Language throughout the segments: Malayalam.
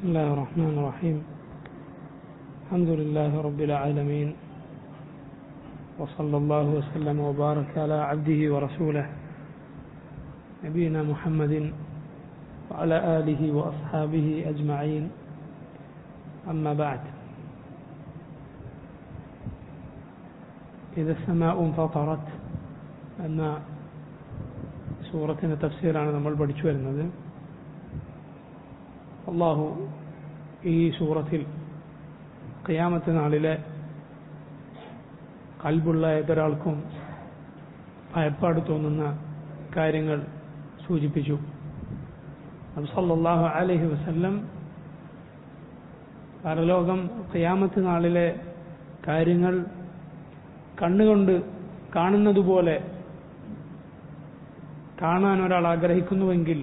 بسم الله الرحمن الرحيم الحمد لله رب العالمين وصلى الله وسلم وبارك على عبده ورسوله نبينا محمد وعلى آله وأصحابه أجمعين أما بعد إذا السماء انفطرت أن സൂറത്തിൻ്റെ തഫ്സീറാണ് നമ്മൾ പഠിച്ചു വരുന്നത് അള്ളാഹു ഈ സൂറത്തിൽ ഖിയാമത്ത് നാളിലെ കൽബുള്ള ഏതൊരാൾക്കും ഭയപ്പാട് തോന്നുന്ന കാര്യങ്ങൾ സൂചിപ്പിച്ചു അത് സല്ലാഹു അലഹി വസ്ല്ലം പരലോകം ഖിയാമത്ത് നാളിലെ കാര്യങ്ങൾ കണ്ണുകൊണ്ട് കാണുന്നതുപോലെ കാണാൻ ഒരാൾ ആഗ്രഹിക്കുന്നുവെങ്കിൽ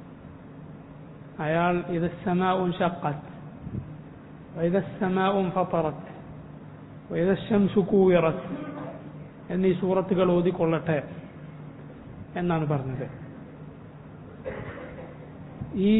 അയാൾ ഇത് സമാഉൻ ഷഖത്ത് وإذا السماء انفطرت وإذا الشمس كورت എന്നീ സൂറത്തുകൾ ഓതിക്കൊള്ളട്ടെ എന്നാണ് പറഞ്ഞത് ഈ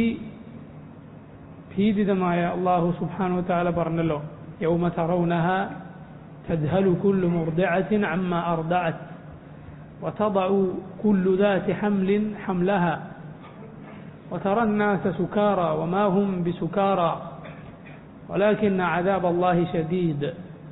ഭീതിതമായ അള്ളാഹു സുബ്ഹാനഹു താല പറഞ്ഞല്ലോ യൗമ തറൗനഹ تذهل كل مرضعة عما أرضعت وتضع كل ذات حمل حملها وترى الناس سكارى وما هم بسكارى ولكن عذاب الله شديد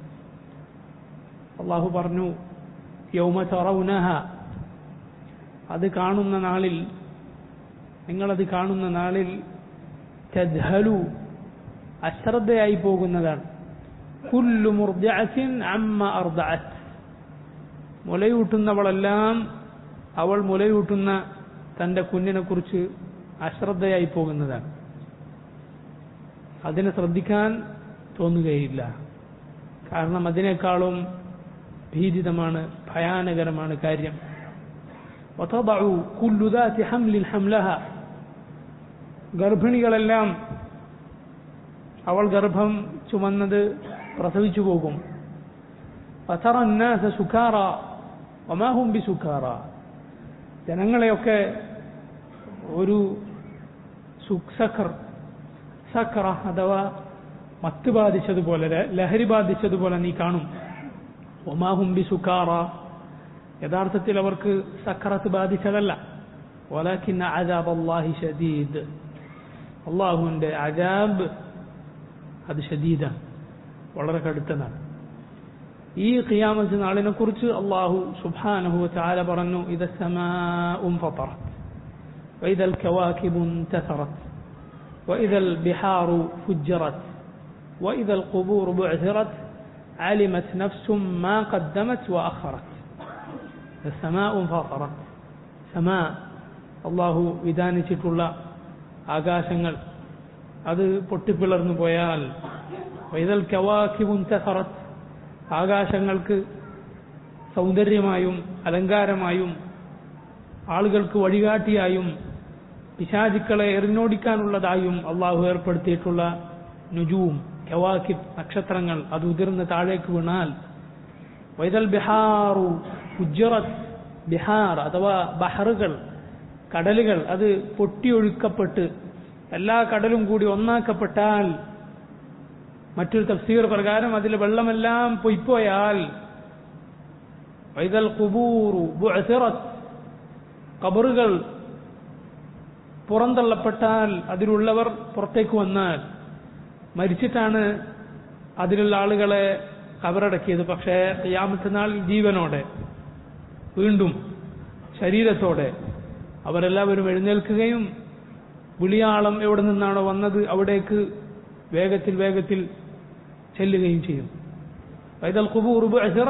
الله പറഞ്ഞു യൗമ തറൗനഹ അത് കാണുന്ന നാളിൽ നിങ്ങളത് കാണുന്ന നാളിൽ തദ്ഹലു അശ്രദ്ധയായി പോകുന്നതാണ് കുല്ലു മുർജഅത്തിൻ അമ്മ അർദഅത്ത് മുലയൂട്ടുന്നവളെല്ലാം അവൾ മുലയൂട്ടുന്ന തൻ്റെ കുഞ്ഞിനെ കുറിച്ച് അശ്രദ്ധയായി പോകുന്നതാണ് അതിനെ ശ്രദ്ധിക്കാൻ തോന്നുകയില്ല കാരണം അതിനേക്കാളും ഭീതിതമാണ് ഭയാനകരമാണ് കാര്യം ഗർഭിണികളെല്ലാം അവൾ ഗർഭം ചുമന്നത് പ്രസവിച്ചു പോകും സുഖാറ ഒമാഹും ബി സുഖാറ ജനങ്ങളെയൊക്കെ ഒരു സഖർ സഖറ അഥവാ മത്ത് ബാധിച്ചതുപോലെ ലഹരി ബാധിച്ചതുപോലെ നീ കാണും ഒമാഹും ബി സുഖാറ യഥാർത്ഥത്തിൽ അവർക്ക് സഖറത്ത് ബാധിച്ചതല്ല വലാക്കിന്ന അജാബ് അള്ളാഹി ഷദീദ് അള്ളാഹുവിൻ്റെ അജാബ് അത് ഷദീദാണ് വളരെ കടുത്തതാണ് ഈ ഖിയാമത്ത് നാളിനെ കുറിച്ച് അള്ളാഹു സുബ്ഹാനഹു ചാല പറഞ്ഞു ഇത് ഫطرت وإذا الكواكب انتثرت وإذا البحار فجرت وإذا القبور بعثرت علمت نفس ما قدمت وأخرت السماء انفطرت سماء അള്ളാഹു വിധാനിച്ചിട്ടുള്ള ആകാശങ്ങൾ അത് പൊട്ടിപ്പിളർന്നു പോയാൽ വൈതൽ കവാക്കിബുൻ തസറത്ത് ആകാശങ്ങൾക്ക് സൗന്ദര്യമായും അലങ്കാരമായും ആളുകൾക്ക് വഴികാട്ടിയായും പിശാചുക്കളെ എറിഞ്ഞോടിക്കാനുള്ളതായും അള്ളാഹു ഏർപ്പെടുത്തിയിട്ടുള്ള നുജൂം കവാക്കിബ് നക്ഷത്രങ്ങൾ അത് ഉതിർന്ന് താഴേക്ക് വീണാൽ വൈതൽ ബിഹാറു ഉജ്ജറത്ത് ബിഹാർ അഥവാ ബഹറുകൾ കടലുകൾ അത് പൊട്ടിയൊഴുക്കപ്പെട്ട് എല്ലാ കടലും കൂടി ഒന്നാക്കപ്പെട്ടാൽ മറ്റൊരു തഫ്സീർ പ്രകാരം അതിൽ വെള്ളമെല്ലാം പൊയ്പോയാൽ വൈതൽ കുബൂറു കബറുകൾ പുറന്തള്ളപ്പെട്ടാൽ അതിലുള്ളവർ പുറത്തേക്ക് വന്നാൽ മരിച്ചിട്ടാണ് അതിലുള്ള ആളുകളെ കബറടക്കിയത് പക്ഷേ യാമത്തെ നാൾ ജീവനോടെ വീണ്ടും ശരീരത്തോടെ അവരെല്ലാവരും എഴുന്നേൽക്കുകയും വിളിയാളം എവിടെ നിന്നാണോ വന്നത് അവിടേക്ക് വേഗത്തിൽ വേഗത്തിൽ ചെല്ലുകയും ചെയ്യും വൈതൽ കുബൂർ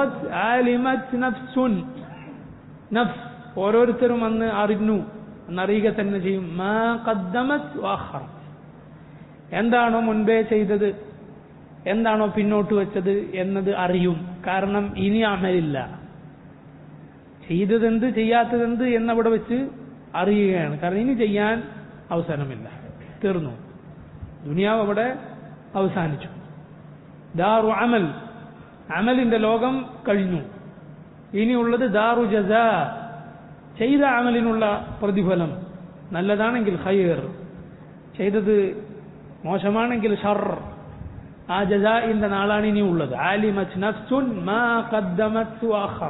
നഫ്സ് ഓരോരുത്തരും അന്ന് അറിഞ്ഞു എന്നറിയുക തന്നെ ചെയ്യും മാ ഖദ്ദമത് വാഹറത്ത് എന്താണോ മുൻപേ ചെയ്തത് എന്താണോ പിന്നോട്ട് വെച്ചത് എന്നത് അറിയും കാരണം ഇനി അമലില്ല ചെയ്തതെന്ത് ചെയ്യാത്തതെന്ത് എന്നവിടെ വെച്ച് അറിയുകയാണ് കാരണം ഇനി ചെയ്യാൻ അവസരമില്ല തീർന്നു ദുനിയാവ് അവിടെ അവസാനിച്ചു ദാറു അമൽ അമലിന്റെ ലോകം കഴിഞ്ഞു ഇനിയുള്ളത് ദാറു ജസ ചെയ്ത അമലിനുള്ള പ്രതിഫലം നല്ലതാണെങ്കിൽ ഖൈർ ചെയ്തത് മോശമാണെങ്കിൽ ഷർ ആ ജസാഇന്റെ നാളാണ് ഇനി ഉള്ളത് ആലിമത് നഫ്സുൻ മാ ഖദ്ദമത് വഅഖർ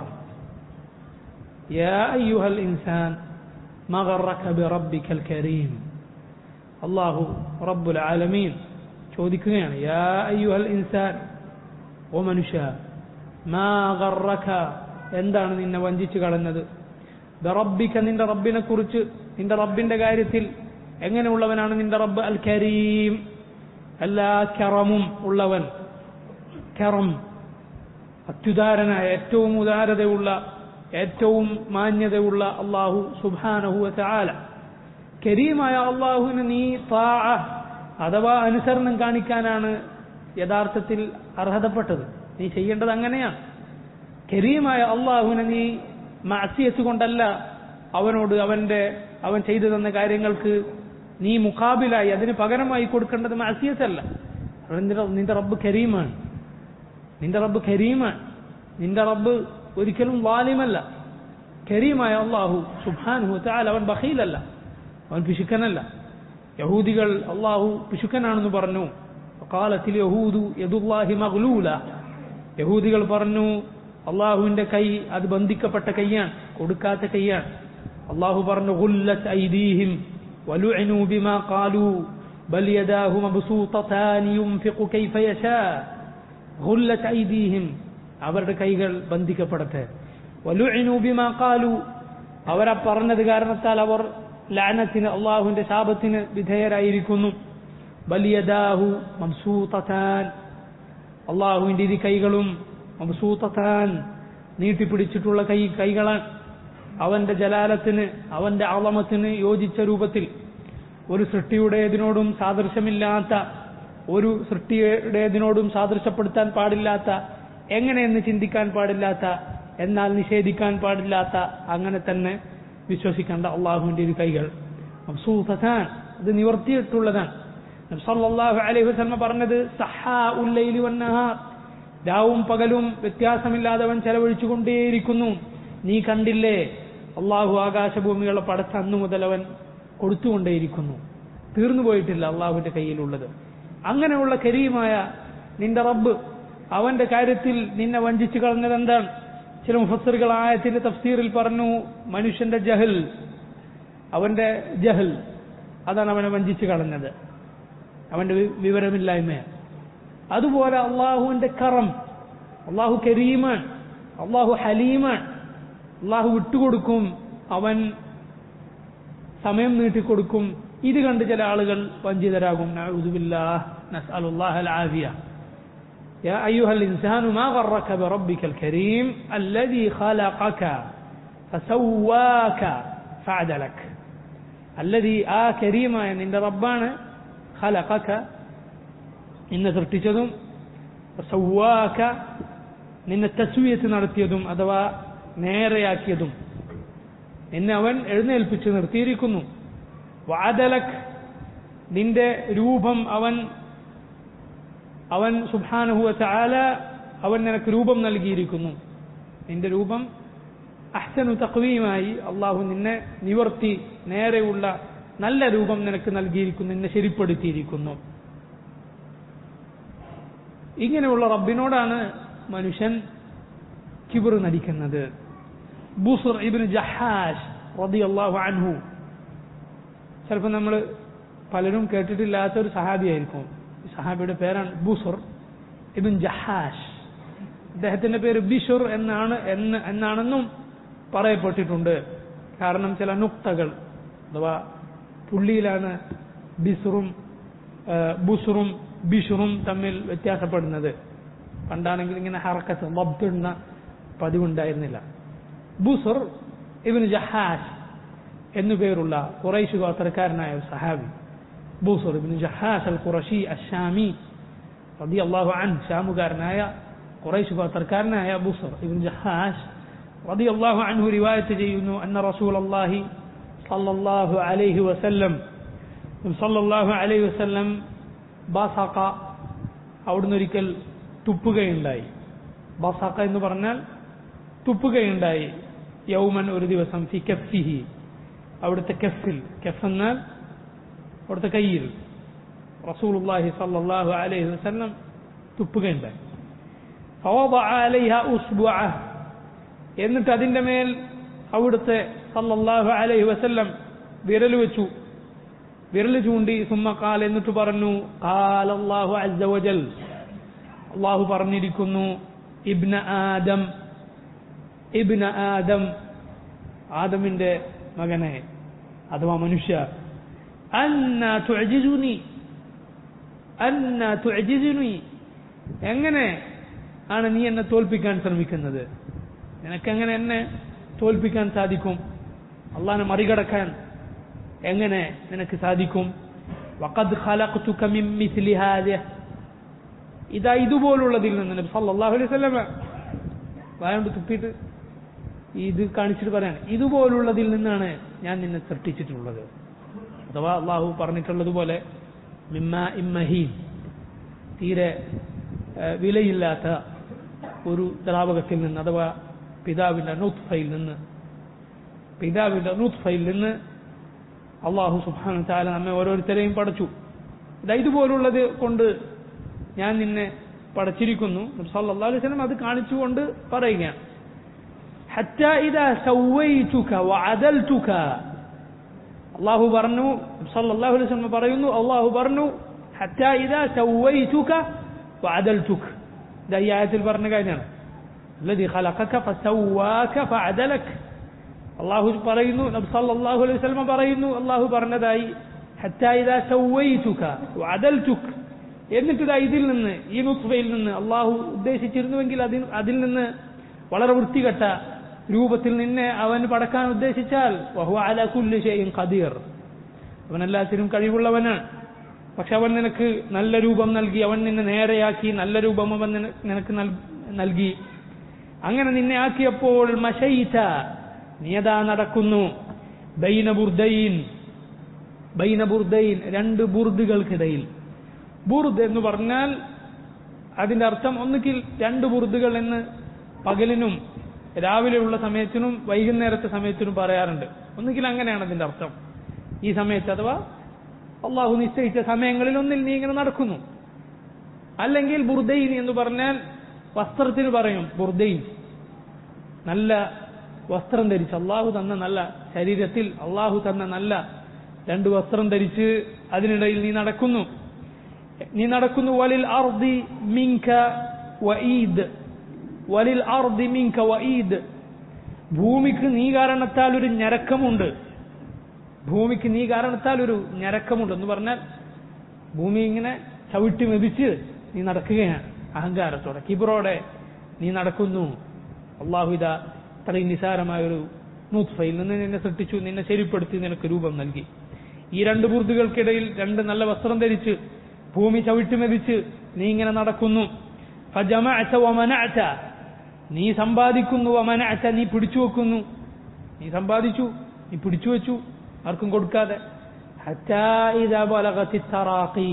യാ അയ്യുഹൽ ഇൻസാൻ ما غرك بربك الكريم അള്ളാഹു റബ്ബുൽ ആലമീൻ ചോദിക്കുകയാണ് യാ അയ്യുഹൽ ഇൻസാൻ ഓ മനുഷ്യ മാ ഗറക എന്താണ് നിന്നെ വഞ്ചിച്ചു കളഞ്ഞത് റബ്ബിക്ക നിന്റെ റബ്ബിനെ കുറിച്ച് നിന്റെ റബ്ബിന്റെ കാര്യത്തിൽ എങ്ങനെയുള്ളവനാണ് നിന്റെ റബ്ബ് അൽ കരീം എല്ലാ കറമും ഉള്ളവൻ കറം അത്യുദാരനായ ഏറ്റവും ഉദാരതയുള്ള ഏറ്റവും മാന്യതയുള്ള അള്ളാഹു സുബാനഹു ആല കരീമായ അള്ളാഹുവിന് നീ താ അഥവാ അനുസരണം കാണിക്കാനാണ് യഥാർത്ഥത്തിൽ അർഹതപ്പെട്ടത് നീ ചെയ്യേണ്ടത് അങ്ങനെയാണ് കരീമായ അള്ളാഹുവിനെ നീ മാസിയത്ത് കൊണ്ടല്ല അവനോട് അവന്റെ അവൻ ചെയ്തു തന്ന കാര്യങ്ങൾക്ക് നീ മുഖാബിലായി അതിന് പകരമായി കൊടുക്കേണ്ടത് മാസിയത്തല്ല നിന്റെ നിന്റെ റബ്ബ് കരീമാണ് നിന്റെ റബ്ബ് കരീമാണ് നിന്റെ റബ്ബ് ഒരിക്കലും വാലിമല്ല കരീമായ അള്ളാഹു സുബാനുഹു താൽ അവൻ ബഹീലല്ല അവൻ പിശുക്കനല്ല യഹൂദികൾ അള്ളാഹു പിശുക്കനാണെന്ന് പറഞ്ഞു കാലത്തിൽ യഹൂദു യദുല്ലാഹി മഗ്ലൂല യഹൂദികൾ പറഞ്ഞു അള്ളാഹുവിന്റെ കൈ അത് ബന്ധിക്കപ്പെട്ട കൈയാണ് കൊടുക്കാത്ത കൈയാണ് അള്ളാഹു പറഞ്ഞു ഗുല്ലത്ത് ഐദീഹിം വലുഅനു ബിമാ ഖാലു ബൽ യദാഹു മബ്സൂതതാൻ യുൻഫിഖു കൈഫ യശാ ഗുല്ലത്ത് ഐദീഹിം അവരുടെ കൈകൾ ബന്ധിക്കപ്പെടട്ടെ വലുഅനു ബിമാ ഖാലു അവരാ പറഞ്ഞത് കാരണത്താൽ അവർ ലാനത്തിന് അള്ളാഹുവിന്റെ ശാപത്തിന് വിധേയരായിരിക്കുന്നു ബലിയദാഹു മബ്സൂതതാൻ അള്ളാഹുവിന്റെ ഇരു കൈകളും മബ്സൂതതാൻ നീട്ടിപ്പിടിച്ചിട്ടുള്ള കൈ കൈകളാണ് അവന്റെ ജലാലത്തിന് അവന്റെ അളമത്തിന് യോജിച്ച രൂപത്തിൽ ഒരു സൃഷ്ടിയുടേതിനോടും സാദൃശ്യമില്ലാത്ത ഒരു സൃഷ്ടിയുടേതിനോടും സാദൃശ്യപ്പെടുത്താൻ പാടില്ലാത്ത എങ്ങനെയെന്ന് ചിന്തിക്കാൻ പാടില്ലാത്ത എന്നാൽ നിഷേധിക്കാൻ പാടില്ലാത്ത അങ്ങനെ തന്നെ വിശ്വസിക്കേണ്ട അള്ളാഹുവിന്റെ ഒരു കൈകൾ മബ്സൂതതാൻ അത് നിവർത്തിയിട്ടുള്ളതാണ് സല്ലല്ലാഹു അലൈഹി വസല്ലം പറഞ്ഞത് സഹാ ഉല്ലൈലി വന്നഹാർ രാവും പകലും വ്യത്യാസമില്ലാതവൻ ചെലവഴിച്ചുകൊണ്ടേയിരിക്കുന്നു നീ കണ്ടില്ലേ അള്ളാഹു ആകാശഭൂമികളെ പടച്ച അന്നു മുതൽ അവൻ കൊടുത്തുകൊണ്ടേയിരിക്കുന്നു തീർന്നു പോയിട്ടില്ല അള്ളാഹുവിന്റെ കയ്യിലുള്ളത് അങ്ങനെയുള്ള കരീമായ നിന്റെ റബ്ബ് അവന്റെ കാര്യത്തിൽ നിന്നെ വഞ്ചിച്ചു കളഞ്ഞത് എന്താണ് ചില മുഫസറുകൾ ആയത്തിന്റെ തഫ്സീറിൽ പറഞ്ഞു മനുഷ്യന്റെ ജഹൽ അവന്റെ ജഹൽ അതാണ് അവനെ വഞ്ചിച്ചു കളഞ്ഞത് അവന്റെ വിവരമില്ലായ്മ അതുപോലെ അള്ളാഹുവിന്റെ കറം അള്ളാഹു കരീമാൻ അള്ളാഹു ഹലീമാൻ അള്ളാഹു വിട്ടുകൊടുക്കും അവൻ സമയം നീട്ടിക്കൊടുക്കും ഇത് കണ്ട് ചില ആളുകൾ വഞ്ചിതരാകും يا أيها الإنسان ما غرك بربك الكريم الذي خلقك فسواك فعدلك الذي آ كريما يعني عند ربنا خلقك നിന്നെ സൃഷ്ടിച്ചതും സൗവാക്ക നിന്നെ തസ്വീയത്ത് നടത്തിയതും അഥവാ നേരെയാക്കിയതും നിന്നെ അവൻ എഴുന്നേൽപ്പിച്ച് നിർത്തിയിരിക്കുന്നു വാദലക് നിന്റെ രൂപം അവൻ അവൻ സുബാനുഹുവ ചാല അവൻ നിനക്ക് രൂപം നൽകിയിരിക്കുന്നു നിന്റെ രൂപം അഹ്സനു തക്വീമായി അള്ളാഹു നിന്നെ നിവർത്തി നേരെയുള്ള നല്ല രൂപം നിനക്ക് നൽകിയിരിക്കുന്നു നിന്നെ ശരിപ്പെടുത്തിയിരിക്കുന്നു ഇങ്ങനെയുള്ള റബ്ബിനോടാണ് മനുഷ്യൻ കിബർ നടിക്കുന്നത് ബുസുർ ഇബിന് ജഹാഷ് റതി അള്ളാഹു അൻഹു ചിലപ്പോൾ നമ്മൾ പലരും കേട്ടിട്ടില്ലാത്ത ഒരു സഹാബിയായിരിക്കും ഈ സഹാബിയുടെ പേരാണ് ബുസുർ ഇബിൻ ജഹാഷ് അദ്ദേഹത്തിന്റെ പേര് ബിഷുർ എന്നാണ് എന്ന് എന്നാണെന്നും പറയപ്പെട്ടിട്ടുണ്ട് കാരണം ചില നുക്തകൾ അഥവാ പുള്ളിയിലാണ് ബിസുറും ബുസുറും ബിഷുറും തമ്മിൽ വ്യത്യാസപ്പെടുന്നത് പണ്ടാണെങ്കിൽ ഇങ്ങനെ ഹറക്കത്ത് ലബ്ദിടുന്ന പതിവുണ്ടായിരുന്നില്ല ബുസുർ ഇവന് ജഹാഷ് എന്നു പേരുള്ള കുറൈശ് ഗോത്രക്കാരനായ ഒരു സഹാബി ബൂസർ ഇബിന് ജഹാഷ് അൽ ഖുറഷി അഷാമി റതി അള്ളാഹു അൻ ഷാമുകാരനായ കുറൈശ് ഗോത്രക്കാരനായ ബൂസർ ഇബിൻ ജഹാഷ് റതി അള്ളാഹു അൻഹു റിവായത്ത് ചെയ്യുന്നു അന്ന റസൂൽ അള്ളാഹി സല്ലല്ലാഹു അലൈഹി വസല്ലം സല്ലല്ലാഹു അലൈഹി വസല്ലം ബാസാക്ക അവിടുന്ന് ഒരിക്കൽ തുപ്പുകയുണ്ടായി ബാസാക്ക എന്ന് പറഞ്ഞാൽ തുപ്പുകയുണ്ടായി യൗമൻ ഒരു ദിവസം ഫി കഫിഹി അവിടുത്തെ കെഫിൽ കെഫ് എന്നാൽ അവിടുത്തെ കയ്യിൽ റസൂലുള്ളാഹി സല്ലല്ലാഹു അലൈഹി വസല്ലം തുപ്പുകയുണ്ടായി فوضع عليها أصبعه എന്നിട്ട് അതിന്റെ മേൽ അവിടുത്തെ സല്ലല്ലാഹു അലൈഹി വസല്ലം വിരൽ വെച്ചു വിരൽ ചൂണ്ടി സുമ്മ കാൽ എന്നിട്ട് പറഞ്ഞു കാൽ അള്ളാഹു അസ്സവജൽ അള്ളാഹു പറഞ്ഞിരിക്കുന്നു ഇബ്ന ആദം ഇബ്ന ആദം ആദമിന്റെ മകനെ അഥവാ മനുഷ്യ അന്ന തുഅജിസുനി അന്ന തുഅജിസുനി എങ്ങനെ ആണ് നീ എന്നെ തോൽപ്പിക്കാൻ ശ്രമിക്കുന്നത് നിനക്കെങ്ങനെ എന്നെ തോൽപ്പിക്കാൻ സാധിക്കും അള്ളാഹിനെ മറികടക്കാൻ എങ്ങനെ നിനക്ക് സാധിക്കും വഖദ് ഖലഖ്തുക മിൻ മിസ്ലി ഹാദിഹ് ഇതാ ഇതുപോലുള്ളതിൽ നിന്ന് നബി സല്ലല്ലാഹു അലൈഹി വസല്ലമ വായോണ്ട് തുപ്പിയിട്ട് ഇത് കാണിച്ചിട്ട് പറയാണ് ഇതുപോലുള്ളതിൽ നിന്നാണ് ഞാൻ നിന്നെ സൃഷ്ടിച്ചിട്ടുള്ളത് അഥവാ അള്ളാഹു പറഞ്ഞിട്ടുള്ളതുപോലെ മിമ്മ ഇമ്മഹീൻ തീരെ ഏഹ്, വിലയില്ലാത്ത ഒരു ദ്രാവകത്തിൽ നിന്ന് അഥവാ പിതാവിന്റെ നുത്ഫയിൽ നിന്ന് പിതാവിന്റെ നുത്ഫയിൽ നിന്ന് അള്ളാഹു സുബ്ഹാനഹു താല നമ്മെ ഓരോരുത്തരെയും പടച്ചു ഇതാ ഇതുപോലുള്ളത് കൊണ്ട് ഞാൻ നിന്നെ പടച്ചിരിക്കുന്നു നബി സല്ലല്ലാഹു അലൈഹി വസല്ലം അത് കാണിച്ചുകൊണ്ട് പറയുകയാണ് حتى إذا سويتك وعدلتك അള്ളാഹു പറഞ്ഞു സല്ലല്ലാഹു അലൈഹി വസല്ലം പറയുന്നു അള്ളാഹു പറഞ്ഞു حتى إذا سويتك وعدلتك ده ഈ ആയത്തിൽ പറഞ്ഞ കാര്യമാണ് الذي خلقك فسواك فعدلك അള്ളാഹു പറയുന്നു നബി സല്ലല്ലാഹു അലൈഹി വസല്ലം പറയുന്നു അള്ളാഹു പറഞ്ഞതായി حتى إذا سويتك وعدلتك എന്നിട്ട് ദാ ഇതിൽ നിന്ന് ഈ നുത്ഫയിൽ നിന്ന് അള്ളാഹു ഉദ്ദേശിച്ചിരുന്നുവെങ്കിൽ അതിൽ അതിൽ നിന്ന് വളരെ വൃത്തികെട്ട രൂപത്തിൽ നിന്നെ അവൻ പടക്കാൻ ഉദ്ദേശിച്ചാൽ വഹു അല കുല്ലി ഷൈഇൻ ഖദീർ അവൻ എല്ലാത്തിനും കഴിവുള്ളവനാണ് പക്ഷെ അവൻ നിനക്ക് നല്ല രൂപം നൽകി അവൻ നിന്നെ നേരെയാക്കി നല്ല രൂപം അവൻ നിന- നിനക്ക് നൽ- നൽകി അങ്ങനെ നിന്നെ ആക്കിയപ്പോൾ മഷൈത നീയതാ നടക്കുന്നു ബൈന ബുർദൈൻ ബൈന ബുർദൈൻ രണ്ട് ബുർദുകൾക്കിടയിൽ ബുർദ് എന്ന് പറഞ്ഞാൽ അതിന്റെ അർത്ഥം ഒന്നുകിൽ രണ്ട് ബുർദുകൾ എന്ന് പകലിനും രാവിലെയുള്ള സമയത്തിനും വൈകുന്നേരത്തെ സമയത്തിനും പറയാറുണ്ട് ഒന്നുകിൽ അങ്ങനെയാണ് അതിന്റെ അർത്ഥം ഈ സമയത്ത് അഥവാ അള്ളാഹു നിശ്ചയിച്ച സമയങ്ങളിൽ ഒന്നിൽ നീ ഇങ്ങനെ നടക്കുന്നു അല്ലെങ്കിൽ ബുർദൈൻ എന്ന് പറഞ്ഞാൽ വസ്ത്രത്തിന് പറയും ബുർദൈൻ നല്ല വസ്ത്രം ധരിച്ച് അള്ളാഹു തന്ന നല്ല ശരീരത്തിൽ അള്ളാഹു തന്ന നല്ല രണ്ട് വസ്ത്രം ധരിച്ച് അതിനിടയിൽ നീ നടക്കുന്നു നീ നടക്കുന്നു വലിൽ അർദി മിങ്ക വഈദ് വലിൽ അർദി മിങ്ക വഈദ് ഭൂമിക്ക് നീ കാരണത്താൽ ഒരു ഞരക്കമുണ്ട് ഭൂമിക്ക് നീ കാരണത്താൽ ഒരു ഞരക്കമുണ്ട് എന്ന് പറഞ്ഞാൽ ഭൂമി ഇങ്ങനെ ചവിട്ടി മെതിച്ച് നീ നടക്കുകയാണ് അഹങ്കാരത്തോടെ കിബറോടെ നീ നടക്കുന്നു അള്ളാഹു ഇതാ ഇത്രയും നിസാരമായ ഒരു നൂത്ഫയിൽ നിന്ന് നിന്നെ സൃഷ്ടിച്ചു നിന്നെ ശരിപ്പെടുത്തി നിനക്ക് രൂപം നൽകി ഈ രണ്ട് ബുർദുകൾക്കിടയിൽ രണ്ട് നല്ല വസ്ത്രം ധരിച്ച് ഭൂമി ചവിട്ടി മെതിച്ച് നീ ഇങ്ങനെ നടക്കുന്നു ഫജമഅത വമനഅത നീ സമ്പാദിക്കുന്നു വമനഅത നീ പിടിച്ചു വെക്കുന്നു നീ സമ്പാദിച്ചു നീ പിടിച്ചു വെച്ചു ആർക്കും കൊടുക്കാതെ ഹത്താ ഇദാ ബലഗത്തി തറാഖി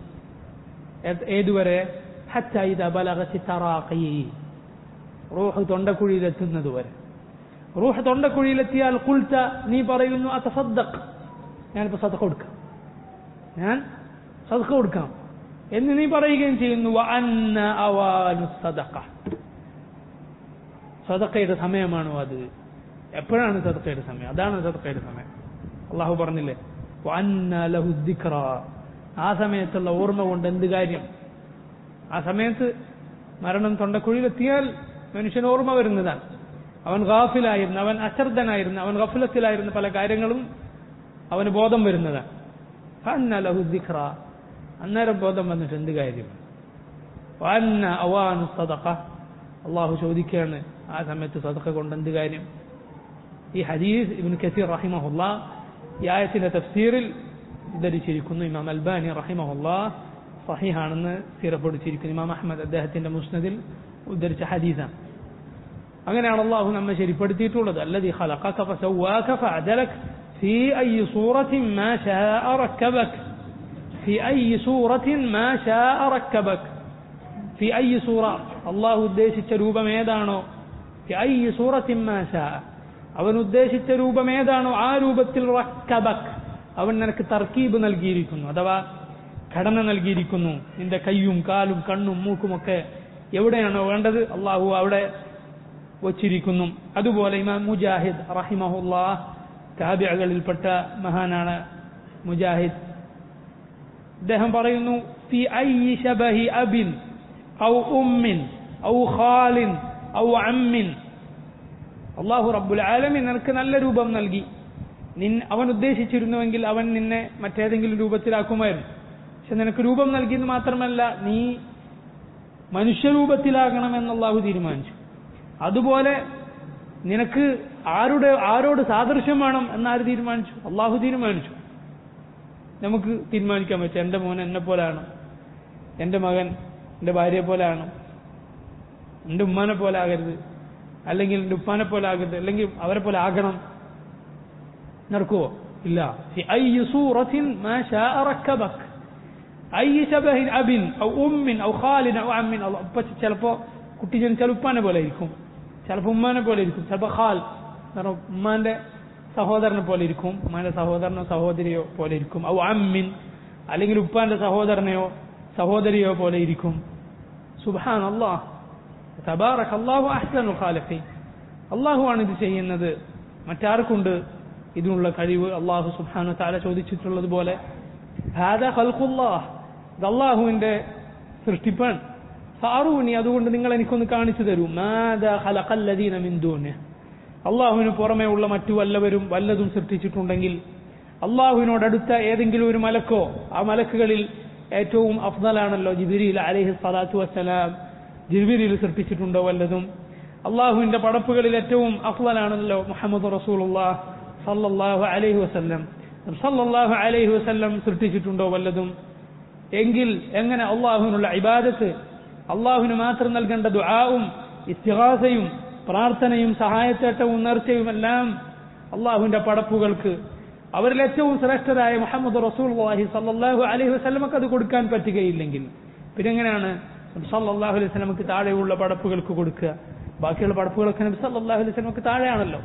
ഏത് ഏതുവരെ ഹത്താ ഇദാ ബലഗത്തി തറാഖി റൂഹ് തൊണ്ടക്കുഴിയിലെത്തുന്നത് വരെ റൂഹ് തൊണ്ടക്കുഴിയിലെത്തിയാൽ കുൽത്ത നീ പറയുന്നു അത്തസദ്ദഖ് ഞാനിപ്പോ സദഖ കൊടുക്കാം ഞാൻ സദഖ കൊടുക്കാം എന്ന് നീ പറയുകയും ചെയ്യുന്നു വ അന്ന അവാനു സദഖ സദഖയുടെ സമയമാണോ അത് എപ്പോഴാണ് സദഖയുടെ സമയം അതാണ് സദഖയുടെ സമയം അള്ളാഹു പറഞ്ഞില്ലേ വ അന്ന ലഹു ദിക്റ ആ സമയത്തുള്ള ഓർമ്മ കൊണ്ട് എന്ത് കാര്യം ആ സമയത്ത് മരണം തൊണ്ടക്കുഴിയിലെത്തിയാൽ മനുഷ്യന് ഓർമ്മ വരുന്നതാണ് അവൻ ഗാഫിലായിരുന്നു അവൻ അശ്രദ്ധനായിരുന്നു അവൻ ഗഫലത്തിലായിരുന്ന പല കാര്യങ്ങളും അവന് ബോധം വരുന്നതാണ് ഫഅന്ന ലഹു ദിക്റ അന്നേരം ബോധം വന്നിട്ട് എന്ത് കാര്യം വഅന്ന അവാനു സദഖ അള്ളാഹു ചോദിക്കുകയാണ് ആ സമയത്ത് സദഖ കൊണ്ട് എന്ത് കാര്യം ഈ ഹദീസ് ഇബ്നു കസീർ റഹിമഹുല്ല ഈ ആയത്തിന്റെ തഫ്സീറിൽ ഉദ്ധരിച്ചിരിക്കുന്നു ഇമാം അൽബാനി റഹിമഹുല്ല സഹിഹാണെന്ന് സ്ഥിരപ്പെടുത്തിയിരിക്കുന്നു ഇമാം അഹമ്മദ് അദ്ദേഹത്തിന്റെ മുസ്നദിൽ ഉദ്ധരിച്ച ഹദീസാണ് അങ്ങനെയാണ് അള്ളാഹു നമ്മെ ശരിപ്പെടുത്തിയിട്ടുള്ളത് അല്ലതി ഖലഖക ഫസവ്വാക ഫഅദലക ഫീ അയ്യി സൂറത്തിൻ മാ ശാഅ റക്കബക ഫീ അയ്യി സൂറത്തിൻ മാ ശാഅ റക്കബക ഫീ അയ്യി സൂറ അള്ളാഹു ഉദ്ദേശിച്ച രൂപം ഏതാണോ ഫീ അയ്യി സൂറത്തിൻ മാ ശാഅ അവൻ ഉദ്ദേശിച്ച രൂപം ഏതാണോ ആ രൂപത്തിൽ റക്കബക് അവൻ നിനക്ക് തർക്കീബ് നൽകിയിരിക്കുന്നു അഥവാ ഘടന നൽകിയിരിക്കുന്നു നിന്റെ കയ്യും കാലും കണ്ണും മൂക്കുമൊക്കെ എവിടെയാണോ വേണ്ടത് അള്ളാഹു അവിടെ വച്ചിരിക്കുന്നു അതുപോലെ ഇമാം മുജാഹിദ് റഹിമഹുല്ലാ താബിഅകളിൽപ്പെട്ട മഹാനാണ് മുജാഹിദ് അദ്ദേഹം പറയുന്നു ഫി ഐ ശബഹി അബിൻ ഔ ഉമ്മിൻ ഔ ഖാലിൻ ഔ അമ്മിൻ അള്ളാഹു റബ്ബുൽ ആലമിൻ നിനക്ക് നല്ല രൂപം നൽകി നിൻ അവൻ ഉദ്ദേശിച്ചിരുന്നുവെങ്കിൽ അവൻ നിന്നെ മറ്റേതെങ്കിലും രൂപത്തിലാക്കുമായിരുന്നു പക്ഷെ നിനക്ക് രൂപം നൽകിയെന്ന് മാത്രമല്ല നീ മനുഷ്യരൂപത്തിലാകണമെന്ന് അള്ളാഹു തീരുമാനിച്ചു അതുപോലെ നിനക്ക് ആരുടെ ആരോട് സാദൃശ്യം വേണം എന്നാര് തീരുമാനിച്ചു അള്ളാഹു തീരുമാനിച്ചു നമുക്ക് തീരുമാനിക്കാൻ പറ്റും എൻ്റെ മോൻ എന്നെ പോലെയാണ് എൻ്റെ മകൻ എൻ്റെ ഭാര്യയെ പോലെയാണ് എൻ്റെ ഉമ്മാനെ പോലെ ആകരുത് അല്ലെങ്കിൽ എൻ്റെ ഉപ്പാനെ പോലെ ആകരുത് അല്ലെങ്കിൽ അവരെ പോലെ ആകണം നടക്കുവോ ഇല്ല في أي صورة ما شاء ركبك أي شبه أب أو أم أو خال أو عم ഇപ്പൊ ചിലപ്പോ കുട്ടി ജനിച്ചാൽ ഉപ്പാനെ പോലെ ഇരിക്കും ചിലപ്പോൾ ഉമ്മാനെ പോലെ ഇരിക്കും ചിലപ്പോൾ ഖാൽ കാരണം ഉമ്മാന്റെ സഹോദരനെ പോലെ ഇരിക്കും ഉമ്മാന്റെ സഹോദരനോ സഹോദരിയോ പോലെ ഇരിക്കും ഔ അമ്മിൻ അല്ലെങ്കിൽ ഉപ്പാന്റെ സഹോദരനെയോ സഹോദരിയോ പോലെ ഇരിക്കും സുബാൻ അള്ളാഹ് തബാറക് അള്ളാഹു അഹ്സനു ഖാലിഖി അള്ളാഹുവാണ് ഇത് ചെയ്യുന്നത് മറ്റാർക്കുണ്ട് ഇതിനുള്ള കഴിവ് അള്ളാഹു സുബ്ഹാനു താല ചോദിച്ചിട്ടുള്ളത് പോലെ ഹാദ ഖൽഖുല്ലാഹ് ഇത് അള്ളാഹുവിന്റെ സൃഷ്ടിപ്പാണ് ഫാറൂനി അതുകൊണ്ട് നിങ്ങൾ എനിക്കൊന്ന് കാണിച്ചു തരൂ മാദാ ഖലഖല്ലദീന മിൻ ദൂനിഹ് അള്ളാഹുവിന് പുറമെ ഉള്ള മറ്റു വല്ലവരും വല്ലതും സൃഷ്ടിച്ചിട്ടുണ്ടെങ്കിൽ അള്ളാഹുവിനോടടുത്ത ഏതെങ്കിലും ഒരു മലക്കോ ആ മലക്കുകളിൽ ഏറ്റവും അഫ്ദലാണല്ലോ ജിബിരിൽ അലഹി സ്വലാത്തു വസ്സലാം ജിബിരിൽ സൃഷ്ടിച്ചിട്ടുണ്ടോ വല്ലതും അള്ളാഹുവിന്റെ പടപ്പുകളിൽ ഏറ്റവും അഫ്ദലാണല്ലോ മുഹമ്മദ് റസൂലുള്ളാഹ് സല്ലല്ലാഹു അലൈഹി വസല്ലം സല്ലല്ലാഹു അലൈഹി വസല്ലം സൃഷ്ടിച്ചിട്ടുണ്ടോ വല്ലതും എങ്കിൽ എങ്ങനെ അള്ളാഹുവിനുള്ള ഇബാദത്ത് അള്ളാഹുവിന് മാത്രം നൽകേണ്ട ദുആവും ഇസ്തിഹാസയും പ്രാർത്ഥനയും സഹായത്തേട്ടവും നേർച്ചയും എല്ലാം അള്ളാഹുവിന്റെ പടപ്പുകൾക്ക് അവരിൽ ഏറ്റവും ശ്രേഷ്ഠരായ മുഹമ്മദ് റസൂൽഹി സല്ലാഹു അലൈഹി വസ്ലമക്ക് അത് കൊടുക്കാൻ പറ്റുകയില്ലെങ്കിൽ പിന്നെ എങ്ങനെയാണ് സല്ലാഹു അലൈഹി സ്വലമക്ക് താഴെയുള്ള പടപ്പുകൾക്ക് കൊടുക്കുക ബാക്കിയുള്ള പടപ്പുകളൊക്കെ നബി സല്ലാഹു അലൈഹി സ്വലമക്ക് താഴെയാണല്ലോ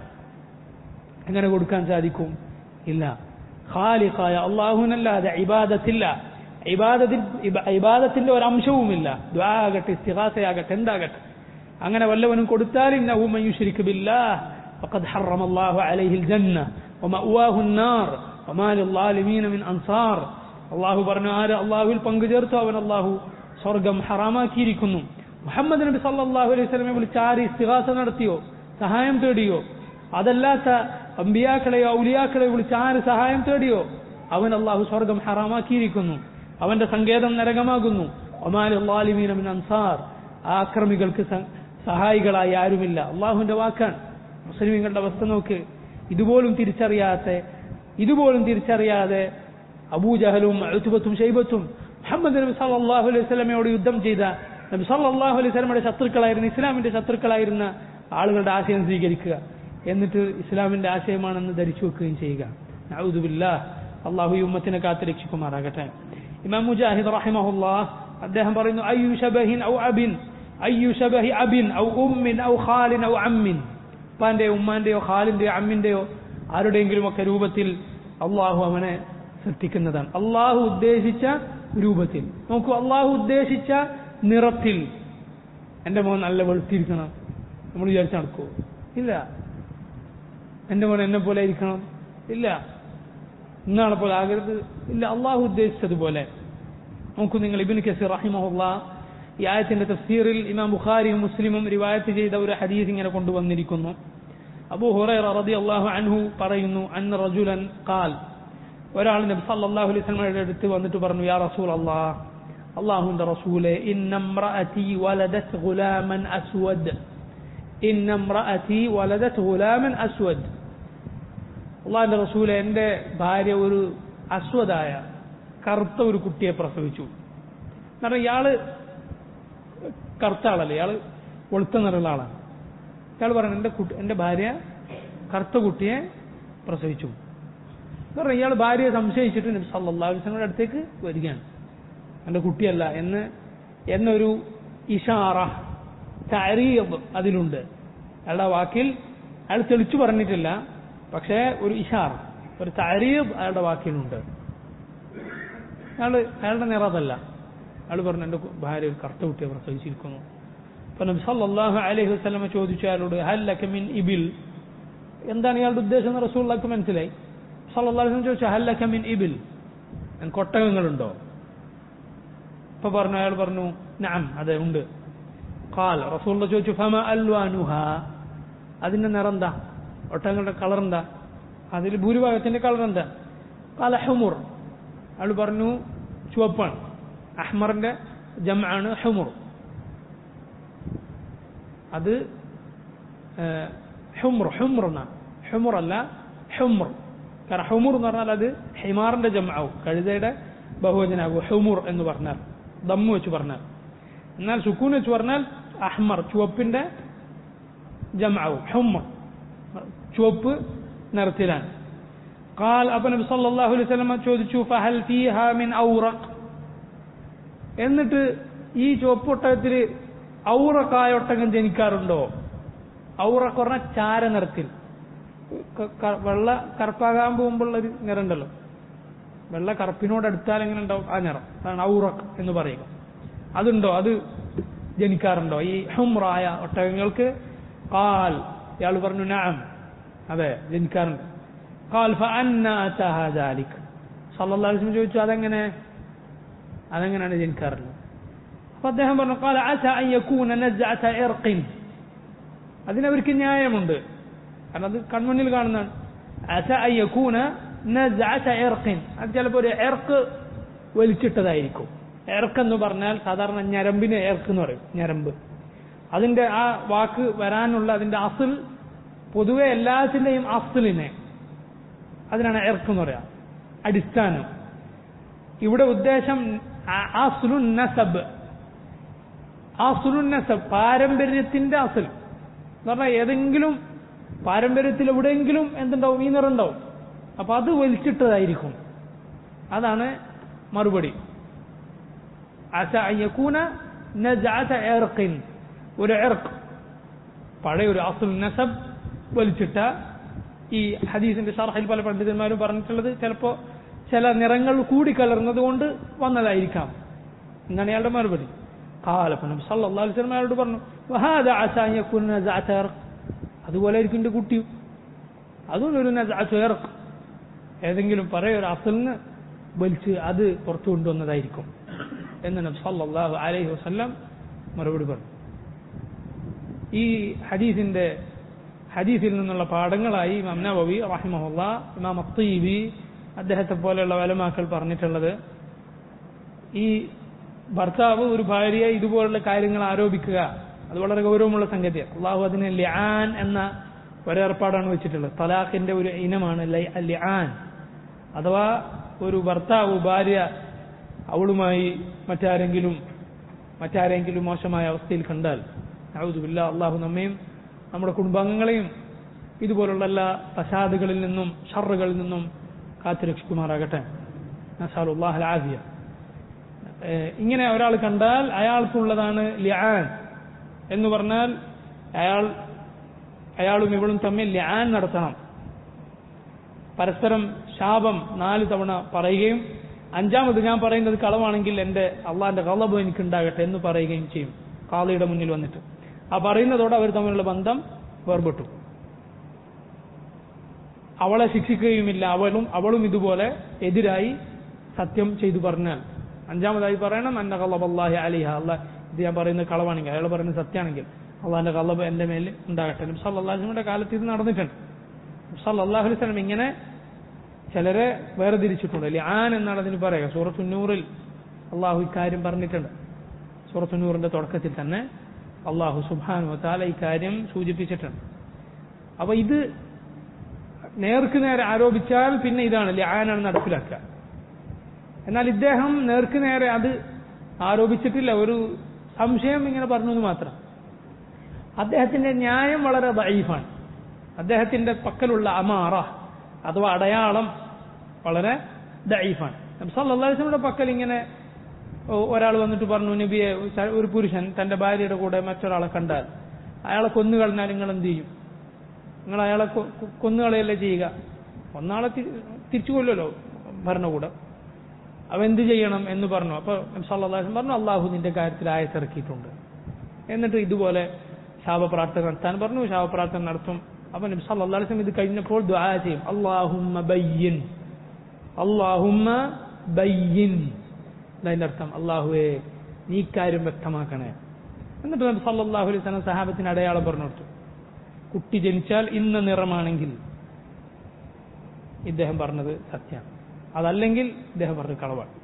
എങ്ങനെ കൊടുക്കാൻ സാധിക്കും ഇല്ല ഖാലിഖായ അള്ളാഹുനല്ലാതെ ഇബാദത്തില്ല ഇബാദത്തിൽ ഇബാദത്തിന്റെ ഒരു അംശവുമില്ല ദ്വാ ആകട്ടെ ഇസ്തിഹാസയാകട്ടെ എന്താകട്ടെ അങ്ങനെ വല്ലവനും കൊടുത്താൽ ഇന്നഹു മൻ യുശ്രിക് ബില്ലാഹ് ഫഖദ് ഹറമ അല്ലാഹു അലൈഹിൽ ജന്ന വമഅവാഹു النار വമാ ലിൽളാലിമീന മിൻ അൻസാർ അല്ലാഹു പറഞ്ഞു ആര് അല്ലാഹുവിൽ പങ്കു ചേർത്തു അവൻ അല്ലാഹു സ്വർഗം ഹറാമാക്കിയിരിക്കുന്നു മുഹമ്മദ് നബി സല്ലല്ലാഹു അലൈഹി വസല്ലമയെ വിളിച്ച് ആര് ഇസ്തിഹാസ നടത്തിയോ സഹായം തേടിയോ അതല്ലാത്ത അമ്പിയാക്കളെയോ ഔലിയാക്കളെയോ വിളിച്ച് ആര് സഹായം തേടിയോ അവൻ അള്ളാഹു സ്വർഗം ഹറാമാക്കിയിരിക്കുന്നു അവന്റെ സങ്കേതം നരകമാകുന്നു ഒമാലിമീന മിൻ അൻസാർ ആക്രമികൾക്ക് സഹായികളായി ആരുമില്ല അള്ളാഹുവിന്റെ വാക്കാണ് മുസ്ലിമീങ്ങളുടെ അവസ്ഥ നോക്ക് ഇതുപോലും തിരിച്ചറിയാത്ത ഇതുപോലും തിരിച്ചറിയാതെ അബൂജഹലും അഴുത്തുബത്തും ഷൈബത്തും മുഹമ്മദ് നബി സല്ലല്ലാഹു അലൈഹി സ്വലമയോട് യുദ്ധം ചെയ്ത നബി സല്ലല്ലാഹു അലൈഹി സ്വലമയുടെ ശത്രുക്കളായിരുന്ന ഇസ്ലാമിന്റെ ശത്രുക്കളായിരുന്ന ആളുകളുടെ ആശയം സ്വീകരിക്കുക എന്നിട്ട് ഇസ്ലാമിന്റെ ആശയമാണെന്ന് ധരിച്ചു വെക്കുകയും ചെയ്യുക നഊദുബില്ലാ അള്ളാഹു ഈ ഉമ്മത്തിനെ കാത്ത് രക്ഷിക്കുമാറാകട്ടെ ഇമാം മുജാഹിദ് റഹിമഹുല്ലാ അദ്ദേഹം പറയുന്നു അയ്യു ഷബഹിൻ ഔ അബിൻ അയ്യു ഷബഹി അബിൻ ഔ ഉമ്മിൻ ഔ ഖാലിൻ ഔ അമ്മിൻ ഉപ്പാന്റെയോ ഉമ്മാന്റെയോ ഖാലിന്റെയോ അമ്മിന്റെയോ ആരുടെയെങ്കിലും ഒക്കെ രൂപത്തിൽ അള്ളാഹു അവനെ സൃഷ്ടിക്കുന്നതാണ് അള്ളാഹു ഉദ്ദേശിച്ച രൂപത്തിൽ നോക്കൂ അള്ളാഹു ഉദ്ദേശിച്ച നിറത്തിൽ എന്റെ മോൻ നല്ല വെളുത്തിരിക്കണം നമ്മൾ വിചാരിച്ച് നടക്കുമോ ഇല്ല എന്റെ മോൻ എന്നെ പോലെ ഇരിക്കണം ഇല്ല ഇന്നാളെ പോലെ ആകരുത് ഇല്ല അള്ളാഹു ഉദ്ദേശിച്ചതുപോലെ നോക്കൂ നിങ്ങൾ ഇബിൻ കസീർ റഹിമഹുല്ല ഈ ആയത്തിന്റെ തഫ്സീറിൽ ഇമാം ബുഖാരിയും മുസ്ലിമും റിവായത്ത് ചെയ്ത ഒരു ഹദീസ് ഇങ്ങനെ കൊണ്ടുവന്നിരിക്കുന്നു അബൂ ഹുറൈറ റളിയല്ലാഹു അൻഹു പറയുന്നു അൻ റജുലൻ ഖാൽ ഒരാൾ നബി സല്ലല്ലാഹു അലൈഹി വസല്ലമയുടെ അടുത്ത് വന്നിട്ട് പറഞ്ഞു യാ റസൂൽ അല്ലാഹ് അള്ളാഹുവിന്റെ റസൂലെ ഇന്നംറഅതി വലദത് ഗുലാമൻ അസ്വദ് ഇന്നംറഅതി വലദത് ഗുലാമൻ അസ്വദ് അള്ളാഹിന്റെ റസൂലെ എന്റെ ഭാര്യ ഒരു അസ്വദായ കറുത്ത ഒരു കുട്ടിയെ പ്രസവിച്ചു കാരണം ഇയാള് കറുത്ത ആളല്ലേ ഇയാള് വെളുത്ത നിറമുള്ള ആളാണ് ഇയാൾ പറഞ്ഞു എന്റെ കുട്ടി എന്റെ ഭാര്യ കറുത്ത കുട്ടിയെ പ്രസവിച്ചു കാരണം ഇയാൾ ഭാര്യയെ സംശയിച്ചിട്ട് നബി സല്ലല്ലാഹു അലൈഹി വസല്ലമയുടെ അടുത്തേക്ക് വരികയാണ് എന്റെ കുട്ടിയല്ല എന്ന് എന്നൊരു ഇഷാറ തരീബ് അതിലുണ്ട് അയാളുടെ വാക്കിൽ അയാൾ തെളിച്ചു പറഞ്ഞിട്ടില്ല പക്ഷേ ഒരു ഇഷാർ ഒരു തരീബ് അയാളുടെ വാക്കിലുണ്ട് അയാൾ അയാളുടെ നിറം അതല്ല അയാൾ പറഞ്ഞു എൻ്റെ ഭാര്യ ഒരു കറുത്ത കുട്ടിയെ പ്രസവിച്ചിരിക്കുന്നു അപ്പൊ നബി സല്ലല്ലാഹു അലൈഹി വസല്ലമ ചോദിച്ചു അയാളോട് ഹല്ലക മിൻ ഇബിൽ എന്താണ് ഇയാളുടെ ഉദ്ദേശം എന്ന് റസൂലുള്ളാഹിക്ക് മനസ്സിലായി സല്ലല്ലാഹു അലൈഹി വസല്ലം ചോദിച്ചു ഹല്ലക മിൻ ഇബിൽ എനിക്ക് ഒട്ടകങ്ങളുണ്ടോ അപ്പൊ പറഞ്ഞു അയാൾ പറഞ്ഞു നഅം അതെ ഉണ്ട് ഖാൽ റസൂലുള്ള ചോദിച്ചു ഫമ അൽവാനുഹ അതിന്റെ നിറം എന്താ ഒട്ടകങ്ങളുടെ കളർ എന്താ അതിൽ ഭൂരിഭാഗത്തിന്റെ കളർ എന്താ കാല ഹുമുർ അയാൾ പറഞ്ഞു ചുവപ്പാണ് അഹ്മറിന്റെ ജമാണ് ഹുമുർ അത് ഹുമുർ ഹുമുർ എന്നാ ഹുമുർ അല്ല ഹുമുർ കാരണം ഹുമുർ എന്ന് പറഞ്ഞാൽ അത് ഹിമാറിന്റെ ജമാവും കഴുതയുടെ ബഹുവചനാകും ഹുമുർ എന്ന് പറഞ്ഞാൽ ദമ്മ് വെച്ച് പറഞ്ഞാൽ എന്നാൽ സുക്കൂൻ വെച്ച് പറഞ്ഞാൽ അഹ്മർ ചുവപ്പിന്റെ ജമാവും ഹുമുർ ചുവപ്പ് നിറത്തിലാണ് قال അപ്പൊ നബി സല്ലല്ലാഹു അലൈഹി വസല്ലം ചോദിച്ചു ഫഹൽ ഫീഹാ മിൻ ഔറഖ് എന്നിട്ട് ഈ ചുവപ്പൊട്ടകത്തിൽ ഔറക്കായ ഒട്ടകം ജനിക്കാറുണ്ടോ ഔറക്ക് പറഞ്ഞാൽ ചാര നിറത്തിൽ ക- ക- വെള്ള കറുപ്പാകാൻ പോകുമ്പോഴുള്ള ഒരു നിറമുണ്ടല്ലോ വെള്ള കറുപ്പിനോട് അടുത്താൽ എങ്ങനെ ഉണ്ടാവും ആ നിറം അതാണ് ഔറക്ക് എന്ന് പറയുക അതുണ്ടോ അത് ജനിക്കാറുണ്ടോ ഈ ഹുംറായ ഒട്ടകങ്ങൾക്ക് കാൽ ഇയാൾ പറഞ്ഞു നാം അതെ ജനിക്കാറുണ്ട് കാൽ ഫഅന്നാലിക് സല്ലാസ്ലം ചോദിച്ചു അതെങ്ങനെ അതെങ്ങനെയാണ് ജനിക്കാറുള്ളത് അപ്പൊ അദ്ദേഹം പറഞ്ഞു കാല അസ അയ്യക്കൂന നസ്അത ഇർഖിൻ അതിനവർക്ക് ന്യായമുണ്ട് കാരണം അത് കൺമുന്നിൽ കാണുന്നതാണ് അസ അയ്യക്കൂന നസ്അത ഇർഖിൻ അത് ചിലപ്പോൾ ഒരു എർക്ക് വലിച്ചിട്ടതായിരിക്കും എർക്ക് എന്ന് പറഞ്ഞാൽ സാധാരണ ഞരമ്പിന് എർക്ക് എന്ന് പറയും ഞരമ്പ് അതിന്റെ ആ വാക്ക് വരാനുള്ള അതിന്റെ അസിൽ പൊതുവെ എല്ലാത്തിന്റെയും അസിലിനെ അതിനാണ് എർക്ക് എന്ന് പറയാം അടിസ്ഥാനം ഇവിടെ ഉദ്ദേശം അസുലുൻ നസബ് അസുലുൻ നസബ് പാരമ്പര്യത്തിന്റെ അസുൽ എന്ന് പറഞ്ഞാൽ ഏതെങ്കിലും പാരമ്പര്യത്തിൽ എവിടെയെങ്കിലും എന്തുണ്ടാവും ഈ നിറുണ്ടാവും അപ്പൊ അത് വലിച്ചിട്ടതായിരിക്കും അതാണ് മറുപടി അസ അയ്യക്കൂന നജഅത ഇർഖിൻ ഒരു ഇർക്ക് പഴയ ഒരു അസുൽ നസബ് വലിച്ചിട്ട ഈ ഹദീസിന്റെ ഷർഹിൽ പല പണ്ഡിതന്മാരും പറഞ്ഞിട്ടുള്ളത് ചിലപ്പോ ചില നിറങ്ങൾ കൂടിക്കലർന്നത് കൊണ്ട് വന്നതായിരിക്കാം എന്നാണ് അയാളുടെ മറുപടി കാലപ്പനം സല്ലല്ലാഹു അലൈഹി വസല്ലം അയാളോട് പറഞ്ഞു വഹാദ അസ അൻ യകൂന നസഅത ഇർഖ് അതുപോലെ ആയിരിക്കും എന്റെ കുട്ടിയും അതും ഒരു നസഅത ഇർഖ് ഏതെങ്കിലും പറയ ഒരു അസലിന് വലിച്ച് അത് പുറത്തു കൊണ്ടുവന്നതായിരിക്കും എന്ന് നബി സല്ലല്ലാഹു അലൈഹി വസല്ലം മറുപടി പറഞ്ഞു ഈ ഹദീസിന്റെ ഹദീസിൽ നിന്നുള്ള പാഠങ്ങളായി ഇമാം നവവി റഹിമഹുല്ല ഇമാം അത്തീബി അദ്ദേഹത്തെ പോലെയുള്ള വലമാക്കൾ പറഞ്ഞിട്ടുള്ളത് ഈ ഭർത്താവ് ഒരു ഭാര്യയെ ഇതുപോലുള്ള കാര്യങ്ങൾ ആരോപിക്കുക അത് വളരെ ഗൗരവമുള്ള സംഗതിയാണ് അള്ളാഹു അതിന് ലിആൻ എന്ന ഒരേർപ്പാടാണ് വെച്ചിട്ടുള്ളത് തലാഖിന്റെ ഒരു ഇനമാണ് ലൈ- ലിആൻ അഥവാ ഒരു ഭർത്താവ് ഭാര്യ അവളുമായി മറ്റാരെങ്കിലും മറ്റാരെങ്കിലും മോശമായ അവസ്ഥയിൽ കണ്ടാൽ ഔദുബില്ല അള്ളാഹു നമ്മയും നമ്മുടെ കുടുംബാംഗങ്ങളെയും ഇതുപോലുള്ള എല്ലാ ഫസാദുകളിൽ നിന്നും ഷറുകളിൽ നിന്നും കാത്തുരക്ഷിക്കുമാറാകട്ടെ നസാലുല്ലാഹൽ ആഫിയ ഏഹ് ഇങ്ങനെ ഒരാൾ കണ്ടാൽ അയാൾക്കുള്ളതാണ് ലിആൻ എന്ന് പറഞ്ഞാൽ അയാൾ അയാളും ഇവളും തമ്മിൽ ലിആൻ നടത്തണം പരസ്പരം ശാപം നാല് തവണ പറയുകയും അഞ്ചാമത് ഞാൻ പറയുന്നത് കളവാണെങ്കിൽ എന്റെ അള്ളാന്റെ കളബ് എനിക്കുണ്ടാകട്ടെ എന്ന് പറയുകയും ചെയ്യും കാളിയുടെ മുന്നിൽ വന്നിട്ട് ആ പറയുന്നതോടെ അവർ തമ്മിലുള്ള ബന്ധം വേർപെട്ടു അവളെ ശിക്ഷിക്കുകയുമില്ല അവളും അവളും ഇതുപോലെ എതിരായി സത്യം ചെയ്തു പറഞ്ഞാൽ അഞ്ചാമതായി പറയണം എന്റെ കളബ് അള്ളാഹി അലിഹ അള്ളാഹ് ഇത് ഞാൻ പറയുന്നത് കളവാണെങ്കിൽ അയാൾ പറയുന്നത് സത്യമാണെങ്കിൽ അള്ളാഹിന്റെ കളബ് എന്റെ മേൽ ഉണ്ടാകട്ടെ നബ്സല്ലാഹിന്റെ കാലത്ത് ഇത് നടന്നിട്ടുണ്ട് നബ്സല്ലാഹു അലൈഹി സ്വലം ഇങ്ങനെ ചിലരെ വേർതിരിച്ചിട്ടുണ്ട് ലിആൻ എന്നാണ് അതിന് പറയുക സൂറത്തുന്നൂറിൽ അള്ളാഹു ഇക്കാര്യം പറഞ്ഞിട്ടുണ്ട് സൂറത്തുന്നൂറിന്റെ തുടക്കത്തിൽ തന്നെ അള്ളാഹു സുബാനു താല ഇക്കാര്യം സൂചിപ്പിച്ചിട്ടുണ്ട് അപ്പൊ ഇത് നേർക്ക് നേരെ ആരോപിച്ചാൽ പിന്നെ ഇതാണ് ലിആനാണ് നടപ്പിലാക്കുക എന്നാൽ ഇദ്ദേഹം നേർക്ക് നേരെ അത് ആരോപിച്ചിട്ടില്ല ഒരു സംശയം ഇങ്ങനെ പറഞ്ഞു എന്ന് മാത്രം അദ്ദേഹത്തിന്റെ ന്യായം വളരെ ദൈഫാണ് അദ്ദേഹത്തിന്റെ പക്കലുള്ള അമാറ അഥവാ അടയാളം വളരെ ദൈഫാണ് സല്ലാസ്ലമിയുടെ പക്കൽ ഇങ്ങനെ ഒരാൾ വന്നിട്ട് പറഞ്ഞു നബിയെ ഒരു പുരുഷൻ തന്റെ ഭാര്യയുടെ കൂടെ മറ്റൊരാളെ കണ്ടാൽ അയാളെ കൊന്നുകളഞ്ഞാൽ നിങ്ങൾ എന്ത് ചെയ്യും നിങ്ങൾ അയാളെ കൊ- കൊ- കൊന്നുകളയല്ലേ ചെയ്യുക ഒന്നാളെ തി- തിരിച്ചു കൊല്ലുമല്ലോ ഭരണകൂടം അവ എന്ത് ചെയ്യണം എന്ന് പറഞ്ഞു അപ്പോൾ സല്ലാഹു പറഞ്ഞു അള്ളാഹു നിന്റെ കാര്യത്തിൽ ആയത്തിറക്കിയിട്ടുണ്ട് എന്നിട്ട് ഇതുപോലെ ശാപപ്രാർത്ഥന നടത്താൻ പറഞ്ഞു ശാപപ്രാർത്ഥന നടത്തും അപ്പൊ നബി സല്ലല്ലാഹു അലൈഹി വസല്ലം ഇത് കഴിഞ്ഞപ്പോൾ ദുആ ചെയ്യും അല്ലാഹുമ്മ ബയ്യിൻ അല്ലാഹുമ്മ ബയ്യിൻ അതിന്റെ അർത്ഥം അള്ളാഹുവേ നീ കാര്യം വ്യക്തമാക്കണേ എന്നിട്ട് നബി സല്ലല്ലാഹു അലൈഹി വസല്ലം സഹാബത്തിന് അടയാളം പറഞ്ഞു കൊടുത്തു കുട്ടി ജനിച്ചാൽ ഇന്ന നിറമാണെങ്കിൽ ഇദ്ദേഹം പറഞ്ഞത് സത്യമാണ് അതല്ലെങ്കിൽ ഇദ്ദേഹം പറഞ്ഞത് കളവാണ്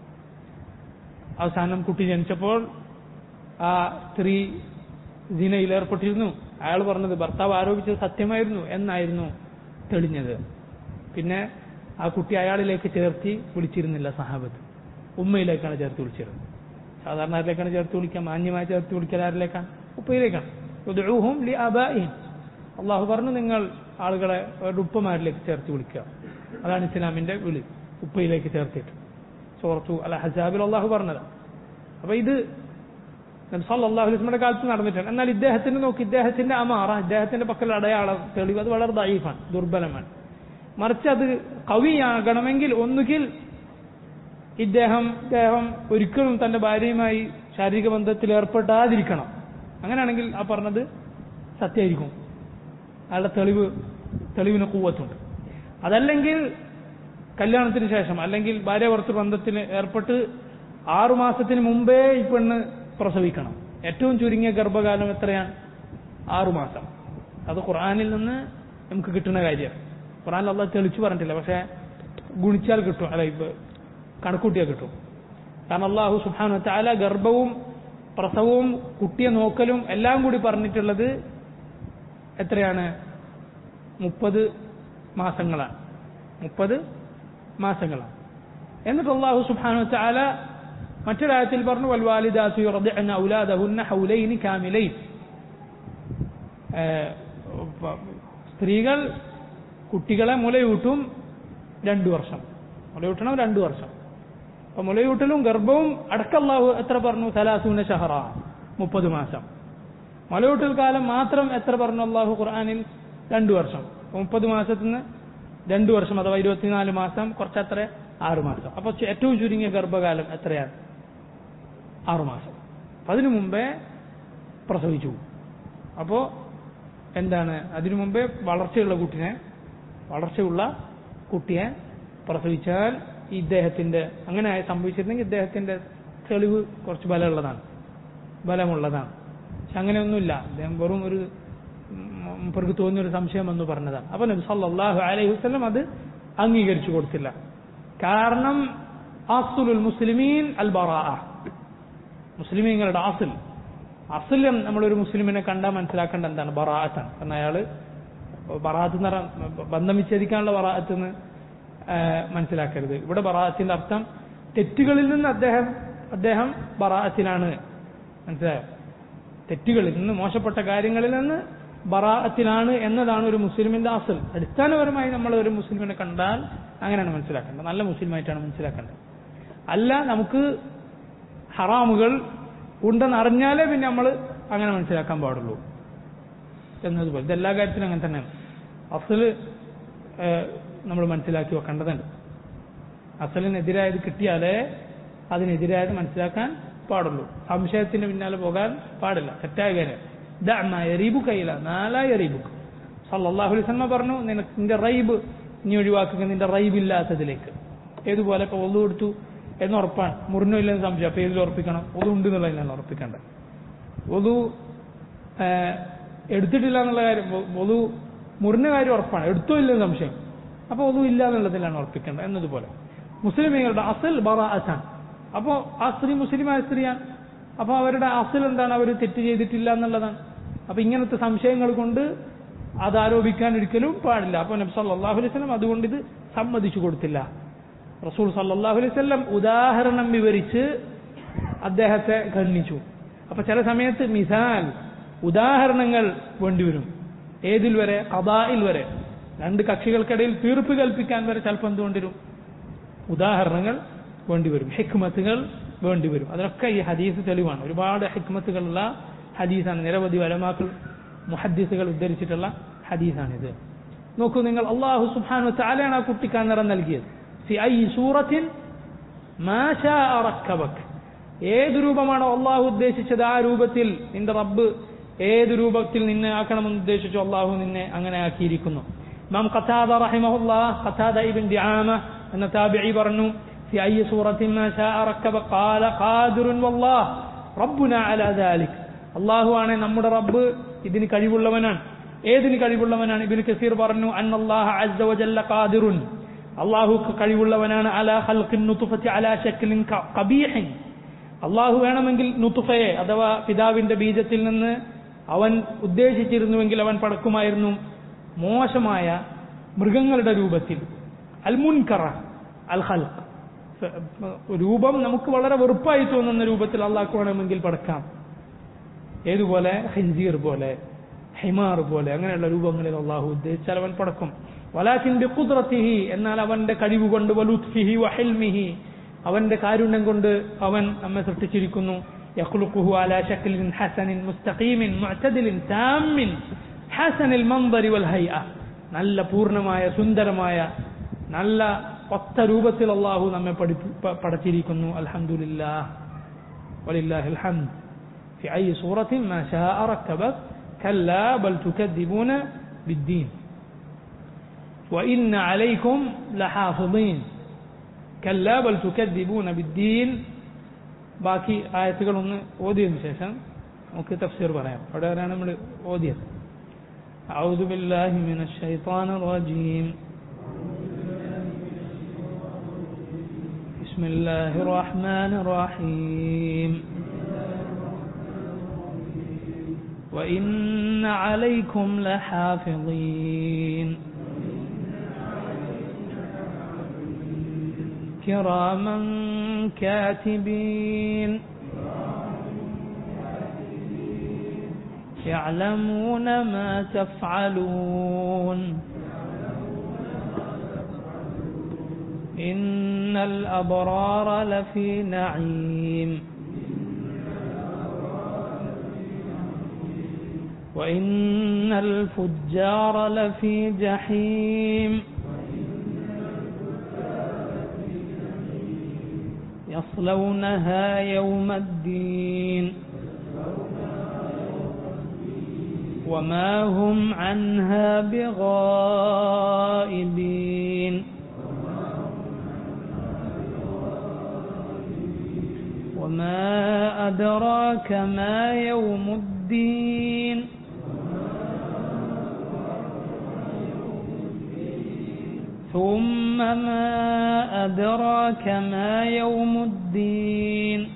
അവസാനം കുട്ടി ജനിച്ചപ്പോൾ ആ സ്ത്രീ ദിനയിൽ ഏർപ്പെട്ടിരുന്നു അയാൾ പറഞ്ഞത് ഭർത്താവ് ആരോപിച്ചത് സത്യമായിരുന്നു എന്നായിരുന്നു തെളിഞ്ഞത് പിന്നെ ആ കുട്ടി അയാളിലേക്ക് ചേർത്തി വിളിച്ചിരുന്നില്ല സഹാബത്ത് ഉമ്മയിലേക്കാണ് ചേർത്ത് വിളിച്ചിരുന്നത് സാധാരണ ആരിലേക്കാണ് ചേർത്ത് വിളിക്കുക മാന്യമായി ചേർത്ത് വിളിക്കൽ ആരിലേക്കാണ് ഉപ്പയിലേക്കാണ് ഉദ്ഊഹും ലി അബാഇഹിം അള്ളാഹു പറഞ്ഞു നിങ്ങൾ ആളുകളെ അവരുടെ ഉപ്പമാരിലേക്ക് ചേർത്ത് വിളിക്കുക അതാണ് ഇസ്ലാമിന്റെ വിളി ഉപ്പയിലേക്ക് ചേർത്തിട്ട് സൂറത്തു അൽ ഹസാബിൽ അള്ളാഹു പറഞ്ഞത് അപ്പൊ ഇത് സല്ലാഹു അലൈസ്മയുടെ കാലത്ത് നടന്നിട്ടുണ്ട് എന്നാൽ ഇദ്ദേഹത്തിന് നോക്കി ഇദ്ദേഹത്തിന്റെ അമാറ ഇദ്ദേഹത്തിന്റെ പക്കൽ അടയാളം തെളിവ് അത് വളരെ ദൈഫാണ് ദുർബലമാണ് മറിച്ച് അത് കവിയാകണമെങ്കിൽ ഒന്നുകിൽ ഇദ്ദേഹം ഇദ്ദേഹം ഒരിക്കലും തന്റെ ഭാര്യയുമായി ശാരീരിക ബന്ധത്തിൽ ഏർപ്പെടാതിരിക്കണം അങ്ങനെയാണെങ്കിൽ ആ പറഞ്ഞത് സത്യമായിരിക്കും അയാളുടെ തെളിവ് തെളിവിന് കൂവത്തുണ്ട് അതല്ലെങ്കിൽ കല്യാണത്തിന് ശേഷം അല്ലെങ്കിൽ ഭാര്യ ഭർത്തൃ ബന്ധത്തിന് ഏർപ്പെട്ട് ആറുമാസത്തിന് മുമ്പേ ഈ പെണ്ണ് പ്രസവിക്കണം ഏറ്റവും ചുരുങ്ങിയ ഗർഭകാലം എത്രയാണ് ആറുമാസം അത് ഖുർആാനിൽ നിന്ന് നമുക്ക് കിട്ടുന്ന കാര്യമാണ് ഖുർആാനിൽ അള്ളാഹ് തെളിച്ചു പറഞ്ഞിട്ടില്ല പക്ഷെ ഗുണിച്ചാൽ കിട്ടും അല്ല ഇപ്പൊ കണക്കൂട്ടിയാൽ കിട്ടും കാരണം അള്ളാഹു സുബാനു താല ഗർഭവും പ്രസവവും കുട്ടിയെ നോക്കലും എല്ലാം കൂടി പറഞ്ഞിട്ടുള്ളത് എത്രയാണ് മുപ്പത് മാസങ്ങളാണ് മുപ്പത് മാസങ്ങളാണ് എന്നിട്ട് അള്ളാഹു സുബാനു താല മറ്റൊരായത്തിൽ പറഞ്ഞു വൽവാലിദാസു യുർദിഅന ഔലാദഹുന്ന ഹൗലൈനി കാമിലൈൻ സ്ത്രീകൾ കുട്ടികളെ മുലയൂട്ടും രണ്ടു വർഷം മുലയൂട്ടണം രണ്ടു വർഷം അപ്പൊ മുലയൂട്ടലും ഗർഭവും അടക്കല്ലാഹു എത്ര പറഞ്ഞു സലാസൂന ഷഹറ മുപ്പത് മാസം മുലയൂട്ടൽ കാലം മാത്രം എത്ര പറഞ്ഞു അള്ളാഹു ഖുർആാനിൽ രണ്ടു വർഷം മുപ്പത് മാസത്തിന് രണ്ടു വർഷം അഥവാ ഇരുപത്തിനാല് മാസം കുറച്ചത്ര ആറ് മാസം അപ്പൊ ഏറ്റവും ചുരുങ്ങിയ ഗർഭകാലം എത്രയാണ് ആറുമാസം അപ്പൊ അതിനു മുമ്പേ പ്രസവിച്ചു അപ്പോ എന്താണ് അതിനു മുമ്പേ വളർച്ചയുള്ള കുട്ടിനെ വളർച്ചയുള്ള കുട്ടിയെ പ്രസവിച്ചാൽ ഇദ്ദേഹത്തിന്റെ അങ്ങനെ സംഭവിച്ചിരുന്നെങ്കിൽ ഇദ്ദേഹത്തിന്റെ തെളിവ് കുറച്ച് ബലമുള്ളതാണ് ബലമുള്ളതാണ് പക്ഷെ അങ്ങനെയൊന്നുമില്ല അദ്ദേഹം വെറും ഒരു മുപ്പർക്ക് തോന്നിയൊരു സംശയം എന്ന് പറഞ്ഞതാണ് അപ്പൊ നബി സല്ലല്ലാഹു അലൈഹി വസല്ലം അത് അംഗീകരിച്ചു കൊടുത്തില്ല കാരണം അസുലുൽ മുസ്ലിമീൻ അൽ ബറാ മുസ്ലിമീങ്ങളുടെ അസുൽ അസുലം നമ്മളൊരു മുസ്ലിമിനെ കണ്ടാൽ മനസ്സിലാക്കേണ്ട എന്താണ് ബറാഅത്താണ് കാരണം അയാള് ബറാഅത്ത് എന്ന് പറഞ്ഞാൽ ബന്ധം വിച്ഛേദിക്കാനുള്ള ബറാഅത്ത് എന്ന് മനസ്സിലാക്കരുത് ഇവിടെ ബറാഅത്തിന്റെ അർത്ഥം തെറ്റുകളിൽ നിന്ന് അദ്ദേഹം അദ്ദേഹം ബറാഅത്തിലാണ് മനസ്സിലായോ തെറ്റുകളിൽ നിന്ന് മോശപ്പെട്ട കാര്യങ്ങളിൽ നിന്ന് ബറാഅത്തിലാണ് എന്നതാണ് ഒരു മുസ്ലിമിന്റെ അസൽ അടിസ്ഥാനപരമായി നമ്മൾ ഒരു മുസ്ലിമിനെ കണ്ടാൽ അങ്ങനെയാണ് മനസ്സിലാക്കേണ്ടത് നല്ല മുസ്ലിമായിട്ടാണ് മനസ്സിലാക്കേണ്ടത് അല്ല നമുക്ക് ഹറാമുകൾ ഉണ്ടെന്ന് അറിഞ്ഞാലേ പിന്നെ നമ്മൾ അങ്ങനെ മനസ്സിലാക്കാൻ പാടുള്ളൂ എന്നതുപോലെ ഇതെല്ലാ കാര്യത്തിലും അങ്ങനെ തന്നെയാണ് അസല് നമ്മൾ മനസ്സിലാക്കി വെക്കേണ്ടതുണ്ട് അസലിനെതിരായത് കിട്ടിയാലേ അതിനെതിരായത് മനസ്സിലാക്കാൻ പാടുള്ളൂ സംശയത്തിന് പിന്നാലെ പോകാൻ പാടില്ല തെറ്റായ കാര്യം ദഅമയരീബു കയ്യില നാലായരീബുക്ക് സല്ലല്ലാഹു അലൈഹി വസല്ലം പറഞ്ഞു നിനക്ക് നിന്റെ റൈബ് നീ ഒഴിവാക്കുക നിന്റെ റൈബ് ഇല്ലാത്തതിലേക്ക് ഏതുപോലെ ഇപ്പൊ ഒന്നു കൊടുത്തു എന്ന് ഉറപ്പാണ് മുറിനോ ഇല്ലെന്ന് സംശയം അപ്പൊ ഏതിൽ ഉറപ്പിക്കണം ഒതു ഉണ്ട് എന്നുള്ളതിനാണ് ഉറപ്പിക്കേണ്ടത് ഒതു എടുത്തിട്ടില്ല എന്നുള്ള കാര്യം ഒതു മുറിന കാര്യം ഉറപ്പാണ് എടുത്തോ ഇല്ലെന്ന് സംശയം അപ്പൊ ഒതു ഇല്ല എന്നുള്ളതിലാണ് ഉറപ്പിക്കേണ്ടത് എന്നതുപോലെ മുസ്ലിമീങ്ങളുടെ അസൽ ബറാഅത്താണ് അപ്പോ ആ സ്ത്രീ മുസ്ലിമായ സ്ത്രീയാണ് അപ്പൊ അവരുടെ അസൽ എന്താണ് അവർ തെറ്റ് ചെയ്തിട്ടില്ല എന്നുള്ളതാണ് അപ്പൊ ഇങ്ങനത്തെ സംശയങ്ങൾ കൊണ്ട് അത് ആരോപിക്കാൻ ഒരിക്കലും പാടില്ല അപ്പൊ നബി സല്ലല്ലാഹു അലൈഹി വസല്ലം അതുകൊണ്ട് ഇത് സമ്മതിച്ചു കൊടുത്തില്ല റസൂൽ സല്ലല്ലാഹു അലൈഹി വസല്ലം ഉദാഹരണം വിവരിച്ച് അദ്ദേഹത്തെ ഖണ്ഡിച്ചു അപ്പൊ ചില സമയത്ത് മിസാൽ ഉദാഹരണങ്ങൾ വേണ്ടിവരും ഏതിൽ വരെ കഥായിൽ വരെ രണ്ട് കക്ഷികൾക്കിടയിൽ തീർപ്പ് കൽപ്പിക്കാൻ വരെ ചിലപ്പോൾ എന്തുകൊണ്ടിരും ഉദാഹരണങ്ങൾ വേണ്ടിവരും ഹിക്മത്തുകൾ വേണ്ടിവരും അതിനൊക്കെ ഈ ഹദീസ് തെളിവാണ് ഒരുപാട് ഹിക്മത്തുകളുള്ള ഹദീസാണ് നിരവധി വലമാക്കൾ മുഹദ്ദീസുകൾ ഉദ്ധരിച്ചിട്ടുള്ള ഹദീസാണിത് നോക്കൂ നിങ്ങൾ അള്ളാഹു സുബ്ഹാനഹു തആലയാണ് ആ കുട്ടിക്ക് ആ നിറം നൽകിയത് ഫി ഐ സൂറത്തിൻ മാഷാ റക്കബക് ഏത് രൂപമാണോ അള്ളാഹു ഉദ്ദേശിച്ചത് ആ രൂപത്തിൽ നിന്റെ റബ്ബ് ഏത് രൂപത്തിൽ നിന്നെ ആക്കണമെന്ന് ഉദ്ദേശിച്ചു അള്ളാഹു നിന്നെ അങ്ങനെ ആക്കിയിരിക്കുന്നു ഇമാം ഖത്താദ റഹിമഹുല്ലാ ഖത്താദ ഇബ്ൻ ദിആമ എന്ന താബിഈ പറഞ്ഞു في أي سورة ما شاء ركب قال قادر والله ربنا على ذلك അള്ളാഹു ആണ് നമ്മുടെ റബ്ബ് ഇതിന് കഴിവുള്ളവനാണ് ഏതിന് കഴിവുള്ളവനാണ് ഇബിന് കസീർ പറഞ്ഞു അന്നല്ലാഹ അസ്സ വജല്ല ഖാദിറുൻ അള്ളാഹു കഴിവുള്ളവനാണ് അലാ ഖൽഖിൻ നുത്ഫത്തി അലാ ശക്ലിൻ ഖബീഹിൻ അള്ളാഹു വേണമെങ്കിൽ നുത്തുഫയെ അഥവാ പിതാവിന്റെ ബീജത്തിൽ നിന്ന് അവൻ ഉദ്ദേശിച്ചിരുന്നുവെങ്കിൽ അവൻ പടക്കുമായിരുന്നു മോശമായ മൃഗങ്ങളുടെ രൂപത്തിൽ അൽ മുൻകറ അൽ ഹൽഖ് രൂപം നമുക്ക് വളരെ വെറുപ്പായി തോന്നുന്ന രൂപത്തിൽ അള്ളാഹ് വേണമെങ്കിൽ പടക്കാം ഏതുപോലെ ഹിൻസീർ പോലെ ഹിമാർ പോലെ അങ്ങനെയുള്ള രൂപങ്ങളിൽ അള്ളാഹു ഉദ്ദേശിച്ചാൽ അവൻ പടക്കും വലാഖിന്റെ കുദ്രത്തിഹി എന്നാൽ അവന്റെ കഴിവ് കൊണ്ട് വലുത്ഫിഹി വഹിൽമിഹി അവന്റെ കാരുണ്യം കൊണ്ട് അവൻ നമ്മെ സൃഷ്ടിച്ചിരിക്കുന്നു യഖ്ലുഖുഹു അലാ ശക്ലിൻ ഹസനിൻ മുസ്തഖീമിൻ മുഅ്തദിലിൻ താമിൻ ഹസനിൽ മൻദരി വൽ ഹൈഅ നല്ല പൂർണ്ണമായ സുന്ദരമായ നല്ല ഒത്ത രൂപത്തിൽ അള്ളാഹു നമ്മെ പഠിപ്പി പടച്ചിരിക്കുന്നു അൽഹംദുലില്ലാഹ് വലില്ലാഹിൽ ഹംദ് في أي صورة ما شاء ركبك كلا بل تكذبون بالدين وإن عليكم لحافظين كلا بل تكذبون بالدين ബാക്കി ആയത്തുകളൊന്ന് ഓതിയതിനു ശേഷം നമുക്ക് തഫ്സീർ പറയാം അവിടെ വരെയാണ് നമ്മൾ ഓതിയത് أعوذ بالله من الشيطان الرجيم بسم الله الرحمن الرحيم وإن عليكم لحافظين كراما كاتبين يعلمون ما تفعلون إن الأبرار لفي نعيم وإن الفجار لفي جحيم يصلونها يوم الدين وما هم عنها بغائبين وما أدراك ما يوم الدين ثم ما أدراك ما يوم الدين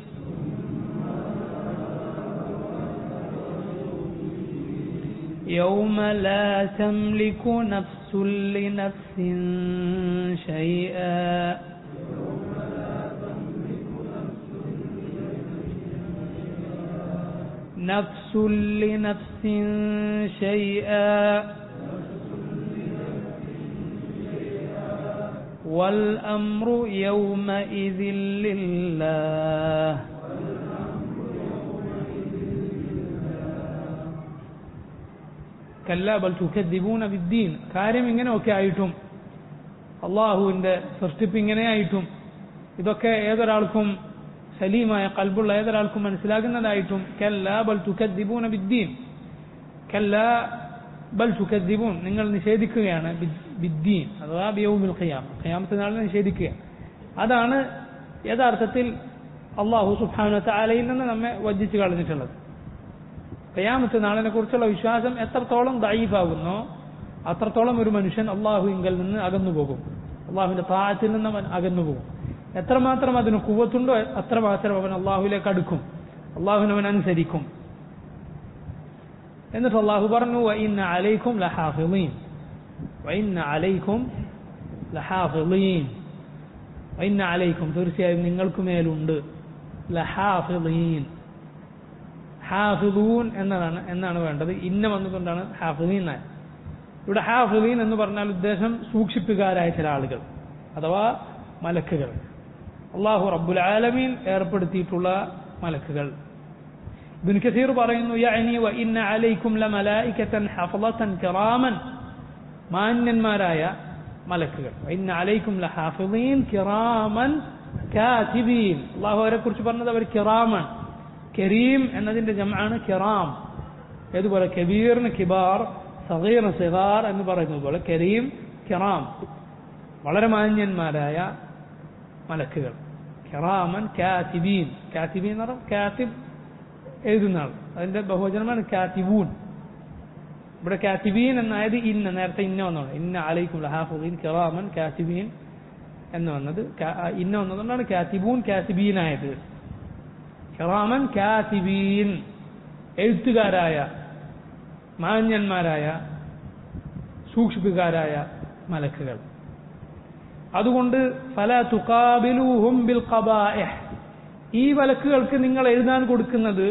يوم لا تملك نفس لنفس شيئا نفس لنفس شيئا والأمر يومئذ لله കല്ല ബൽ തുക്കദ്ദിബൂന ബിദ്ദീൻ കാര്യം ഇങ്ങനെയൊക്കെ ആയിട്ടും അള്ളാഹുവിന്റെ സൃഷ്ടിപ്പ് ഇങ്ങനെയായിട്ടും ഇതൊക്കെ ഏതൊരാൾക്കും സലീമായ കൽബുള്ള ഏതൊരാൾക്കും മനസ്സിലാകുന്നതായിട്ടും കല്ല ബൽ തുക്കദ്ദിബൂന ബിദ്ദീൻ കല്ല ബൽ തുക്കദ്ദിബൂൻ നിങ്ങൾ നിഷേധിക്കുകയാണ് ബിദ്ദീൻ അഥവാ ബിയൗമിൽ ഖിയാം ഖിയാമത്തെ നാളിൽ നിഷേധിക്കുക അതാണ് യഥാർത്ഥത്തിൽ അള്ളാഹു സുബ്ഹാനഹു തആലയിൽ നിന്ന് നമ്മെ വഞ്ചിച്ചു കളഞ്ഞിട്ടുള്ളത് ഖിയാമത്ത് നാളിനെ കുറിച്ചുള്ള വിശ്വാസം എത്രത്തോളം ദൈഫാകുന്നോ അത്രത്തോളം ഒരു മനുഷ്യൻ അള്ളാഹുവിങ്കൽ നിന്ന് അകന്നു പോകും അള്ളാഹുവിന്റെ താഴത്തിൽ നിന്ന് അവൻ അകന്നു പോകും എത്രമാത്രം അതിന് കുവത്തുണ്ടോ അത്രമാത്രം അവൻ അള്ളാഹുവിലേക്ക് അടുക്കും അള്ളാഹുവിനവൻ അനുസരിക്കും എന്നിട്ട് അള്ളാഹു പറഞ്ഞു വഇന്ന അലൈക്കും ലഹാഫിളീൻ വഇന്ന അലൈക്കും ലഹാഫിളീൻ വഇന്ന അലൈക്കും തീർച്ചയായും നിങ്ങൾക്ക് മേലുണ്ട് ലഹാഫിളീൻ ഹാഫിദൂൻ എന്നതാണ് എന്നാണ് വേണ്ടത് ഇന്ന വന്നുകൊണ്ടാണ് ഹാഫിദീൻ എന്നായത് ഇവിടെ ഹാഫിദീൻ എന്ന് പറഞ്ഞാൽ ഉദ്ദേശം സൂക്ഷിപ്പുകാരായ ചില ആളുകൾ അഥവാ മലക്കുകൾ അള്ളാഹു റബ്ബുൽ ആലമീൻ ഏർപ്പെടുത്തിയിട്ടുള്ള മലക്കുകൾ ഇബ്നു കസീർ പറയുന്നു യഅനി വ ഇന്ന അലൈക്കും ലമലായികതൻ ഹഫളതൻ കിറാമൻ മാന്യന്മാരായ മലക്കുകൾ വ ഇന്ന അലൈക്കും ലഹാഫിളീൻ കിറാമൻ കാതിബീൻ അള്ളാഹു അവരെ കുറിച്ച് പറഞ്ഞത് അവർ കിറാമാണ് കരീം എന്നതിന്റെ ജമാണ് കിറാം ഏതുപോലെ കബീറിന് കിബാർ സഗീറിന് സിഗാർ എന്ന് പറയുന്നത് പോലെ കരീം കിറാം വളരെ മാന്യന്മാരായ മലക്കുകൾ കിറാമൻ കാത്തിബീൻ കാത്തിബീൻ എന്ന് പറഞ്ഞാൽ കാത്തിബ് എഴുതുന്ന ആൾ അതിന്റെ ബഹുവചനമാണ് കാത്തിബൂൻ ഇവിടെ കാത്തിബീൻ എന്നായത് ഇന്ന നേരത്തെ ഇന്ന വന്നതാണ് ഇന്ന അലൈക്കും ലഹാഫുദ്ദീൻ കിറാമൻ കാത്തിബീൻ എന്ന് വന്നത് കാ- ഇന്ന വന്നതുകൊണ്ടാണ് കാത്തിബൂൻ കാത്തിബീൻ ആയത് കിറാമൻ കാത്തിബീൻ എഴുത്തുകാരായ മാന്യന്മാരായ സൂക്ഷിപ്പുകാരായ മലക്കുകൾ അതുകൊണ്ട് ഫല തുക്കാബിലൂഹും ബിൽ ഖബാഇഹ് ഈ മലക്കുകൾക്ക് നിങ്ങൾ എഴുതാൻ കൊടുക്കുന്നത്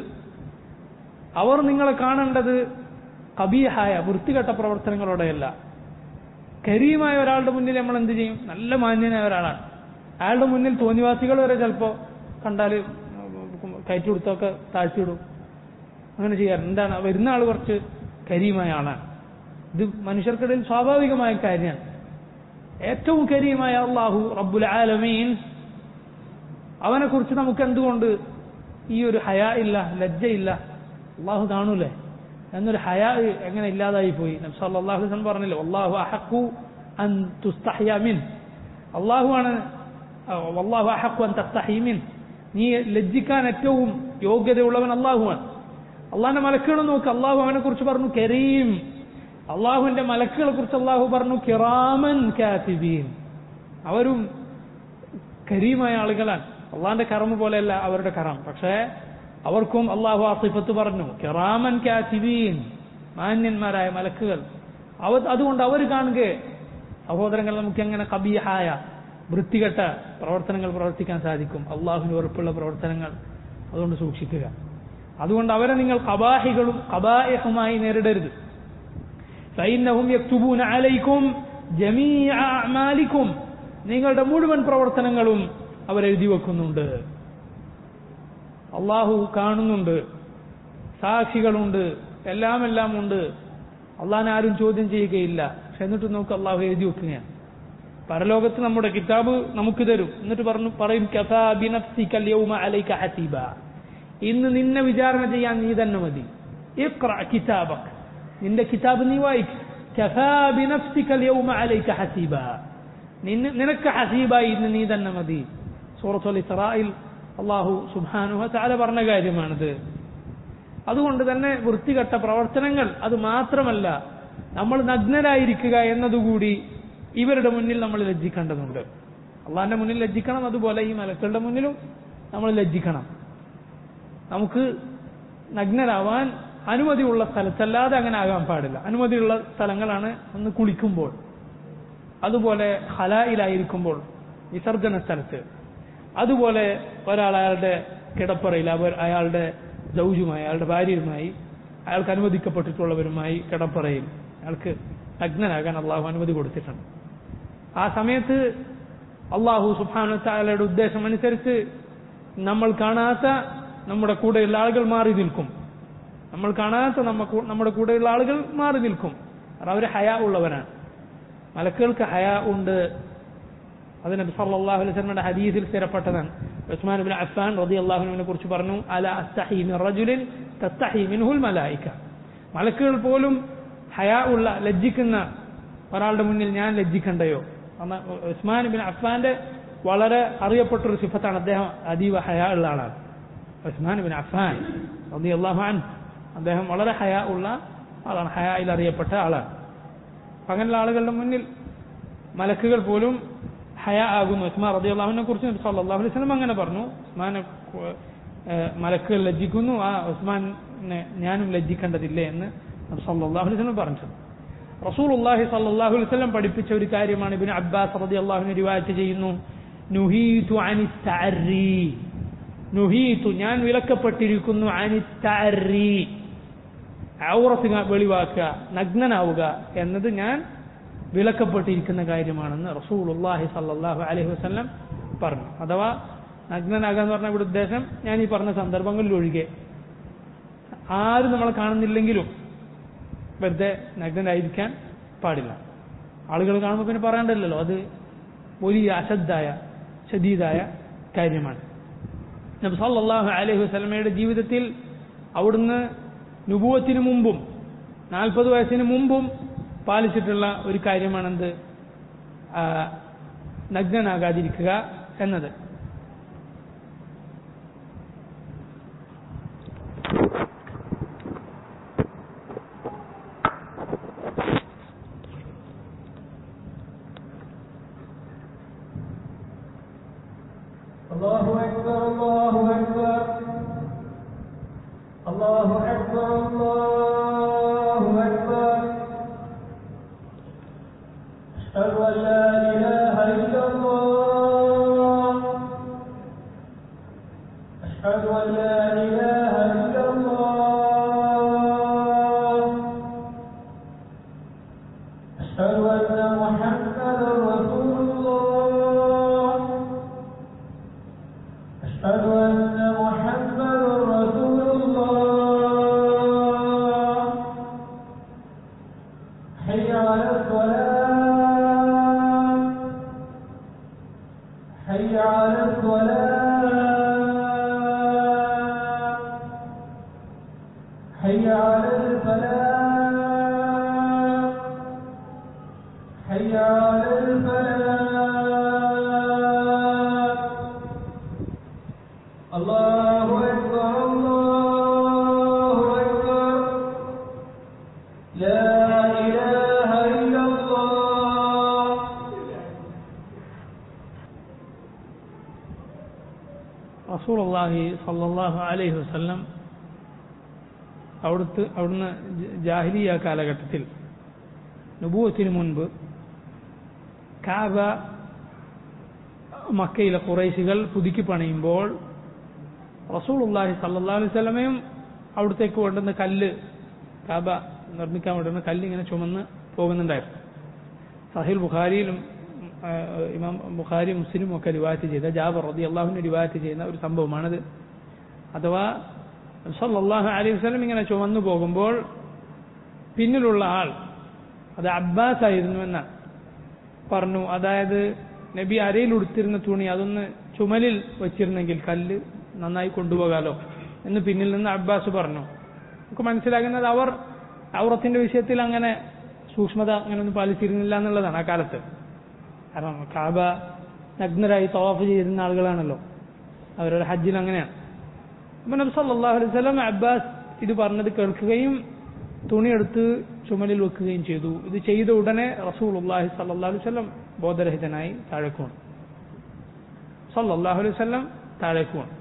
അവർ നിങ്ങളെ കാണേണ്ടത് കബീഹായ വൃത്തികെട്ട പ്രവർത്തനങ്ങളോടെയല്ല കരീമായ ഒരാളുടെ മുന്നിൽ നമ്മൾ എന്ത് ചെയ്യും നല്ല മാന്യനായ ഒരാളാണ് അയാളുടെ മുന്നിൽ തോന്നിവാസികൾ വരെ ചിലപ്പോൾ കണ്ടാൽ കയറ്റി കൊടുത്തൊക്കെ താഴ്ത്തിയിടും അങ്ങനെ ചെയ്യാറ് എന്താണ് വരുന്ന ആൾ കുറച്ച് കരീമായ ആളാണ് ഇത് മനുഷ്യർക്കിടയിൽ സ്വാഭാവികമായ കാര്യമാണ് ഏറ്റവും കരീമായ അള്ളാഹു റബ്ബുൽ ആലമീൻ അവനെ കുറിച്ച് നമുക്ക് എന്തുകൊണ്ട് ഈ ഒരു ഹയാ ഇല്ല ലജ്ജയില്ല അള്ളാഹു കാണൂലേ എന്നൊരു ഹയാ എങ്ങനെ ഇല്ലാതായി പോയി നബ്സ് അള്ളാഹു വസല്ലം പറഞ്ഞില്ലേ അള്ളാഹു അഹക്കു അൻ തുസ്തഹ്യ മിൻ അള്ളാഹു ആണ് അള്ളാഹു അഹക്കു അൻ തസ്തഹി മിൻ നീ ലജ്ജിക്കാൻ ഏറ്റവും യോഗ്യതയുള്ളവൻ അള്ളാഹുവാണ് അള്ളാഹിന്റെ മലക്കുകൾ നോക്ക് അള്ളാഹു അവനെ കുറിച്ച് പറഞ്ഞു കരീം അള്ളാഹുവിന്റെ മലക്കുകളെ കുറിച്ച് അള്ളാഹു പറഞ്ഞു കിറാമൻ കാത്തിബീൻ അവരും കരീമായ ആളുകളാണ് അള്ളാഹിന്റെ കറമ പോലെയല്ല അവരുടെ കറം പക്ഷേ അവർക്കും അള്ളാഹു ആ സിഫത്ത് പറഞ്ഞു കിറാമൻ കാത്തിബീൻ മാന്യന്മാരായ മലക്കുകൾ അവ അതുകൊണ്ട് അവർ കാണുക സഹോദരങ്ങൾ നമുക്ക് എങ്ങനെ കബീഹായ വൃത്തികെട്ട പ്രവർത്തനങ്ങൾ പ്രവർത്തിക്കാൻ സാധിക്കും അള്ളാഹുവിന് വെറുപ്പുള്ള പ്രവർത്തനങ്ങൾ അതുകൊണ്ട് സൂക്ഷിക്കുക അതുകൊണ്ട് അവരെ നിങ്ങൾ കബാഹികളും കബായഹുമായി നേരിടരുത് فإنهم يكتبون عليكم جميع أعمالكم നിങ്ങളുടെ മുഴുവൻ പ്രവർത്തനങ്ങളും അവരെഴുതി വെക്കുന്നുണ്ട് അള്ളാഹു കാണുന്നുണ്ട് സാക്ഷികളുണ്ട് എല്ലാം എല്ലാം ഉണ്ട് അള്ളാഹിനെ ആരും ചോദ്യം ചെയ്യുകയില്ല പക്ഷെ എന്നിട്ട് നോക്ക് അള്ളാഹു എഴുതി വെക്കുകയാണ് പരലോകത്ത് നമ്മുടെ കിതാബ് നമുക്ക് തരും എന്നിട്ട് പറഞ്ഞു പറയും കഫാ ബിനഫ്സിക യൗമ അലൈക ഹസീബ ഇന്ന് നിന്നെ വിചാരണ ചെയ്യാൻ നീ തന്നെ മതി ഇഖ്റ കിതാബക് നിന്റെ കിതാബ് നീ വായിക്ക് കഫാ ബിനഫ്സിക യൗമ അലൈക ഹസീബ നിന്നെ നിനക്ക് ഹസീബായി ഇന്ന് നീ തന്നെ മതി സൂറത്തുൽ ഇസ്രായിൽ അള്ളാഹു സുബ്ഹാനഹു തആല പറഞ്ഞ കാര്യമാണിത് അതുകൊണ്ട് തന്നെ വൃത്തികെട്ട പ്രവർത്തനങ്ങൾ അത് മാത്രമല്ല നമ്മൾ നഗ്നരായിരിക്കുക എന്നതുകൂടി ഇവരുടെ മുന്നിൽ നമ്മൾ ലജ്ജിക്കേണ്ടതുണ്ട് അള്ളാഹിന്റെ മുന്നിൽ ലജ്ജിക്കണം അതുപോലെ ഈ മലക്കളുടെ മുന്നിലും നമ്മൾ ലജ്ജിക്കണം നമുക്ക് നഗ്നരാവാൻ അനുമതിയുള്ള സ്ഥലത്തല്ലാതെ അങ്ങനെ ആകാൻ പാടില്ല അനുമതിയുള്ള സ്ഥലങ്ങളാണ് ഒന്ന് കുളിക്കുമ്പോൾ അതുപോലെ ഹലായിലായിരിക്കുമ്പോൾ വിസർജന സ്ഥലത്ത് അതുപോലെ ഒരാൾ അയാളുടെ കിടപ്പറയിൽ അവർ അയാളുടെ ദൗജുമായി അയാളുടെ ഭാര്യയുമായി അയാൾക്ക് അനുവദിക്കപ്പെട്ടിട്ടുള്ളവരുമായി കിടപ്പറയിൽ അയാൾക്ക് നഗ്നനാകാൻ അള്ളാഹു അനുമതി കൊടുത്തിട്ടുണ്ട് ആ സമയത്ത് അള്ളാഹു സുബാനു താലയുടെ ഉദ്ദേശം അനുസരിച്ച് നമ്മൾ കാണാത്ത നമ്മുടെ കൂടെയുള്ള ആളുകൾ മാറി നിൽക്കും നമ്മൾ കാണാത്ത നമ്മ നമ്മുടെ കൂടെയുള്ള ആളുകൾ മാറി നിൽക്കും കാരണം അവർ ഹയ ഉള്ളവരാണ് മലക്കുകൾക്ക് ഹയ ഉണ്ട് അത് നബി സല്ലല്ലാഹു അലൈഹി വസല്ലമയുടെ ഹദീസിൽ സ്ഥിരപ്പെട്ടതാണ് ഉസ്മാൻ ഇബ്നു അഫ്ഫാൻ റളിയല്ലാഹുവിനെ കുറിച്ച് പറഞ്ഞു അല അസ്തഹി മിൻ റജുലിൻ തസ്തഹി മിൻഹുൽ മലായിക മലക്കുകൾ പോലും ഹയ ഉള്ള ലജ്ജിക്കുന്ന ഒരാളുടെ മുന്നിൽ ഞാൻ ലജ്ജിക്കണ്ടയോ അന്ന് ഉസ്മാൻ ബിൻ അഫ്ഫാന്റെ വളരെ അറിയപ്പെട്ടൊരു സിഫത്താണ് അദ്ദേഹം അതീവ ഹയ ഉള്ള ആളാണ് ഉസ്മാൻ ബിൻ അഫ്ഫാൻ റളിയല്ലാഹു അൻഹു അദ്ദേഹം വളരെ ഹയ ഉള്ള ആളാണ് ഹയായിൽ അറിയപ്പെട്ട ആളാണ് അങ്ങനെയുള്ള ആളുകളുടെ മുന്നിൽ മലക്കുകൾ പോലും ഹയ ആകുന്നു ഉസ്മാൻ റതി അള്ളാഹുവിനെ കുറിച്ച് നബി സല്ലല്ലാഹു അലൈഹി വസല്ലം അങ്ങനെ പറഞ്ഞു ഉസ്മാനെ മലക്കുകൾ ലജ്ജിക്കുന്നു ആ ഉസ്മാനെ ഞാനും ലജ്ജിക്കേണ്ടതില്ലേ എന്ന് നബി സല്ലല്ലാഹു അലൈഹി വസല്ലം പറഞ്ഞിട്ടുണ്ട് റസൂലുള്ളാഹി സല്ലല്ലാഹു അലൈഹി വസല്ലം പഠിപ്പിച്ച ഒരു കാര്യമാണ് ഇബ്നു അബ്ബാസ് റളിയല്ലാഹുവിനെ റിവായത്ത് ചെയ്യുന്നു നുഹീതു അനി തഅറി നുഹീതു ഞാൻ വിലക്കപ്പെട്ടിരിക്കുന്നു അനി തഅറി ഔറത്ത് വെളിവാക്കുക നഗ്നനാവുക എന്നത് ഞാൻ വിലക്കപ്പെട്ടിരിക്കുന്ന കാര്യമാണെന്ന് റസൂലുള്ളാഹി സല്ലല്ലാഹു അലൈഹി വസല്ലം പറഞ്ഞു അഥവാ നഗ്നനാകുക എന്ന് പറഞ്ഞ ഇവിടെ ഉദ്ദേശം ഞാൻ ഈ പറഞ്ഞ സന്ദർഭങ്ങളിൽ ഒഴികെ ആരും നമ്മളെ കാണുന്നില്ലെങ്കിലും വെറുതെ നഗ്നനായിരിക്കാൻ പാടില്ല ആളുകൾ കാണുമ്പോൾ പിന്നെ പറയണ്ടല്ലോ അത് വലിയ അശദ്ധായ ശദീദായ കാര്യമാണ് നബി സല്ലല്ലാഹു അലൈഹി വസല്ലമയുടെ ജീവിതത്തിൽ അവിടുന്ന് നുപൂവത്തിന് മുമ്പും നാൽപ്പത് വയസ്സിന് മുമ്പും പാലിച്ചിട്ടുള്ള ഒരു കാര്യമാണെന്ത് ആ, നഗ്നനാകാതിരിക്കുക എന്നത് الله أكبر الله أكبر الله أكبر الله أكبر أشهد أن لا إله إلا الله أشهد أن لا إله إلا الله أشهد أن محمدا رسول الله أشهد أن محمدا رسول الله حي على الصلاة حي على الصلاة حي على الفلاح حي على الفلاح الله أكبر الله أكبر لا إله إلا الله റസൂലുള്ളാഹി സല്ലല്ലാഹു അലൈഹി വസല്ലം അവിടുത്തെ അവിടുന്ന് ജ- ജാഹിലിയ കാലഘട്ടത്തിൽ നുബൂവത്തിന് മുൻപ് കാബ മക്കയിലെ കുറേശികൾ പുതുക്കി പണിയുമ്പോൾ റസൂലുള്ളാഹി സല്ലല്ലാഹു അലൈഹി വസല്ലമയും അവിടത്തേക്ക് വേണ്ടുന്ന കല്ല് കാബ നിർമ്മിക്കാൻ വേണ്ടുന്ന കല്ല് ഇങ്ങനെ ചുമന്ന് പോകുന്നുണ്ടായിരുന്നു സഹിൽ ബുഖാരിയിലും ആ, ഇമാം ബുഖാരി മുസ്ലിം ഒക്കെ റിവായത്ത് ചെയ്ത ജാബർ റതി അള്ളാഹുവിന് റിവായത്ത് ചെയ്യുന്ന ഒരു സംഭവമാണത് അഥവാ സല്ലല്ലാഹു അലൈഹി വസല്ലം ഇങ്ങനെ ചുമന്നു പോകുമ്പോൾ പിന്നിലുള്ള ആൾ അത് അബ്ബാസ് ആയിരുന്നു എന്ന് പറഞ്ഞു അതായത് നബി അരയിൽ ഉടുത്തിരുന്ന തുണി അതൊന്ന് ചുമലിൽ വെച്ചിരുന്നെങ്കിൽ കല്ല് നന്നായി കൊണ്ടുപോകാലോ എന്ന് പിന്നിൽ നിന്ന് അബ്ബാസ് പറഞ്ഞു നമുക്ക് മനസ്സിലാകുന്നത് അവർ ഔറത്തിന്റെ വിഷയത്തിൽ അങ്ങനെ സൂക്ഷ്മത അങ്ങനെയൊന്നും പാലിച്ചിരുന്നില്ല എന്നുള്ളതാണ് ആ കാലത്ത് കാരണം കാബ നഗ്നരായി തവാഫ് ചെയ്തിരുന്ന ആളുകളാണല്ലോ അവരുടെ ഹജ്ജിൽ അങ്ങനെയാണ് അപ്പൊ നബി സല്ലല്ലാഹു അലൈഹി വസല്ലം അബ്ബാസ് ഇത് പറഞ്ഞത് കേൾക്കുകയും തുണിയെടുത്ത് ചുമലിൽ വെക്കുകയും ചെയ്തു ഇത് ചെയ്ത ഉടനെ റസൂലുള്ളാഹി സല്ലല്ലാഹു അലൈഹി വസല്ലം ബോധരഹിതനായി താഴേക്ക് വീണു സല്ലല്ലാഹു അലൈഹി വസല്ലം താഴേക്ക് വീണു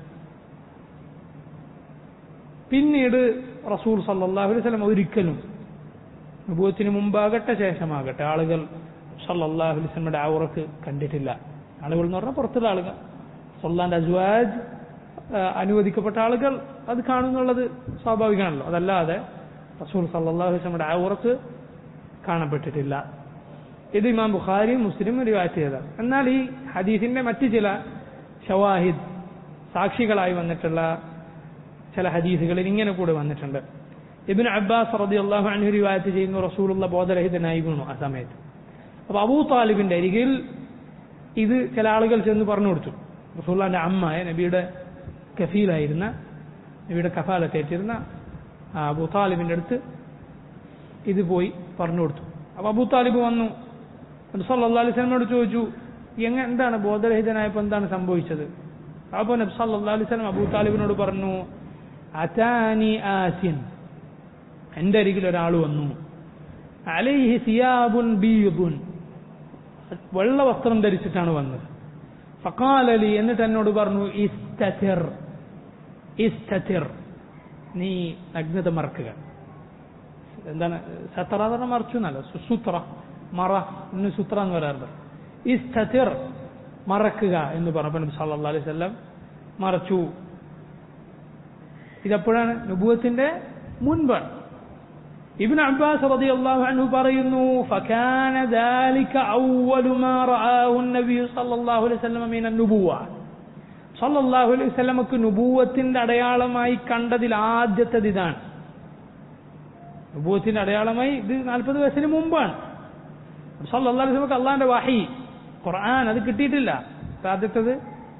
പിന്നീട് റസൂൽ സല്ലല്ലാഹു അലൈഹി വസല്ലം ഒരിക്കലും നുബൂവത്തിന് മുമ്പാകട്ടെ ശേഷമാകട്ടെ ആളുകൾ സല്ലല്ലാഹു അലൈഹി വസല്ലമയുടെ ഔറത്ത് കണ്ടിട്ടില്ല ആളുകൾ എന്ന് പറഞ്ഞാൽ പുറത്തുള്ള ആളുകൾ സൊല്ലാന്റെ അസ്വാജ് ആ, അനുവദിക്കപ്പെട്ട ആളുകൾ അത് കാണുന്നുള്ളത് സ്വാഭാവികമാണല്ലോ അതല്ലാതെ റസൂൽ സല്ലല്ലാഹു അലൈഹി വസല്ലമയുടെ ഔറത്ത് കാണപ്പെട്ടിട്ടില്ല ഇത് ഇമാം ബുഖാരി മുസ്ലിം റിവായത്ത് ചെയ്തതാണ് എന്നാൽ ഈ ഹദീസിന്റെ മറ്റ് ചില ഷവാഹിദ് സാക്ഷികളായി വന്നിട്ടുള്ള ചില ഹദീസുകളിൽ ഇങ്ങനെ കൂടെ വന്നിട്ടുണ്ട് ഇബിൻ അബ്ബാസ് റളിയല്ലാഹു അൻഹു റിവായത്ത് ചെയ്യുന്നു റസൂലുള്ള ബോധരഹിതനായി വീണു ആ സമയത്ത് അപ്പൊ അബൂ താലിബിന്റെ അരികിൽ ഇത് ചില ആളുകൾ ചെന്ന് പറഞ്ഞു കൊടുത്തു റസൂള്ളാന്റെ അമ്മ നബിയുടെ കഫീലായിരുന്ന നബിയുടെ കഫാലത്തേറ്റിരുന്ന ആ അബൂ താലിബിന്റെ അടുത്ത് ഇത് പോയി പറഞ്ഞു കൊടുത്തു അപ്പൊ അബൂ താലിബ് വന്നു നബി സല്ലല്ലാഹു അലൈഹി വസല്ലമയോട് ചോദിച്ചു എങ്ങനെ എന്താണ് ബോധരഹിതനായപ്പോൾ എന്താണ് സംഭവിച്ചത് അപ്പോൾ നബി സല്ലല്ലാഹു അലൈഹി വസല്ലം അബൂ താലിബിനോട് പറഞ്ഞു അതാനി ആസിൻ എൻ്റെ അരികിൽ ഒരാൾ വന്നു അലൈഹി സിയാബുൻ ബീബുൻ വെള്ള വസ്ത്രം ധരിച്ചിട്ടാണ് വന്നത് ഫക്കാലലി എന്നിട്ട് എന്നോട് പറഞ്ഞു ഇസ്തതിർ ഇസ്തതിർ നീ നഗ്നത മറക്കുക എന്താണ് സത്ര എന്ന് പറഞ്ഞാൽ മറച്ചു എന്നല്ല സു- സുത്ര മറ ഇന്ന് സുത്ര എന്ന് പറയാറുണ്ട് ഇസ്തതിർ മറക്കുക എന്ന് പറഞ്ഞപ്പോൾ നബി സല്ലല്ലാഹു അലൈഹി വസല്ലം മറച്ചു ഇതെപ്പോഴാണ് നുബുവത്തിന്റെ മുൻപാണ് ഇബ്ൻ അബ്ബാസ് റളിയല്ലാഹു അൻഹു പറയുന്നു ഫകാന ദാലിക അവ്വലു മാ റആഹു നബി സല്ലല്ലാഹു അലൈഹി വസല്ലം മിന നുബുവ സല്ലല്ലാഹു അലൈഹി വസല്ലമക്ക് നുബുവത്തിന്റെ അടയാളമായി കണ്ടതിൽ ആദ്യത്തേത് ഇതാണ് നുബുവത്തിന്റെ അടയാളമായി ഇത് നാൽപ്പത് വയസ്സിന് മുമ്പാണ് സല്ലല്ലാഹു അലൈഹി വസല്ലമക്ക് അള്ളാഹിന്റെ വഹി ഖുർആൻ അത് കിട്ടിയിട്ടില്ല അപ്പൊ ആദ്യത്തേത്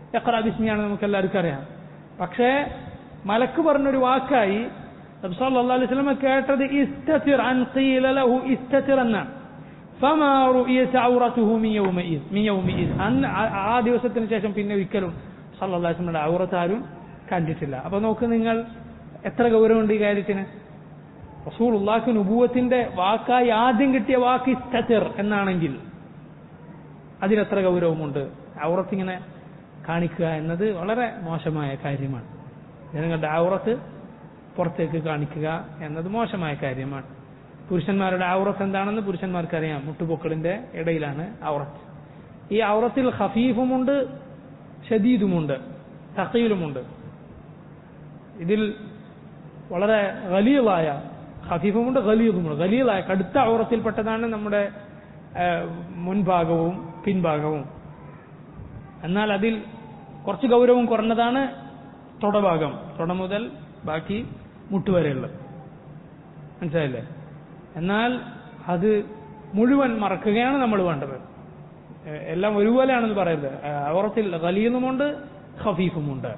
എക്ര ബിസ്മിയാണ് നമുക്ക് എല്ലാവർക്കും അറിയാം പക്ഷേ മലക്ക് പറഞ്ഞൊരു വാക്കായി നബി സല്ലല്ലാഹു അലൈഹി വസല്ലം കേട്ടത് ഇസ്തതിർ അൻ ഖീല ലഹു ഇസ്തതിർ എന്നാണ് ഫമാ റുഇയത ഔറതുഹു മിൻ യൗമഇദ് മിൻ യൗമഇദ് അന്ന് ആ- ആ ദിവസത്തിന് ശേഷം പിന്നെ ഒരിക്കലും സല്ലല്ലാഹു അലൈഹി വസല്ലമയുടെ ഔറത്ത് ആരും കണ്ടിട്ടില്ല അപ്പൊ നോക്ക് നിങ്ങൾ എത്ര ഗൗരവമുണ്ട് ഈ കാര്യത്തിന് റസൂലുള്ളാഹി നുബൂവത്തിന്റെ വാക്കായി ആദ്യം കിട്ടിയ വാക്ക് ഇസ്തതിർ എന്നാണെങ്കിൽ അതിലെത്ര ഗൗരവമുണ്ട് ഔറത്തിങ്ങനെ കാണിക്കുക എന്നത് വളരെ മോശമായ കാര്യമാണ് ജനങ്ങളുടെ ഔറത്ത് പുറത്തേക്ക് കാണിക്കുക എന്നത് മോശമായ കാര്യമാണ് പുരുഷന്മാരുടെ ഔറത്ത് എന്താണെന്ന് പുരുഷന്മാർക്കറിയാം മുട്ടുപൊക്കളിന്റെ ഇടയിലാണ് ഔറത്ത് ഈ ഔറത്തിൽ ഹഫീഫുമുണ്ട് ഷദീദുമുണ്ട് തക്കയിലുമുണ്ട് ഇതിൽ വളരെ ഖലീലായ ഹഫീഫുമുണ്ട് ഖലീദുമുണ്ട് ഖലീലായ കടുത്ത ഔറത്തിൽപ്പെട്ടതാണ് നമ്മുടെ ആ, മുൻഭാഗവും പിൻഭാഗവും എന്നാൽ അതിൽ കുറച്ച് ഗൗരവം കുറഞ്ഞതാണ് തൊടഭാഗം തൊട മുതൽ ബാക്കി മുട്ടുവരെയുള്ളത് മനസ്സിലായില്ലേ എന്നാൽ അത് മുഴുവൻ മറക്കുകയാണ് നമ്മൾ വേണ്ടത് എ- എല്ലാം ഒരുപോലെയാണെന്ന് പറയരുത് അവറത്തിൽ ഖലീലുമുണ്ട് ഖഫീഫുമുണ്ട്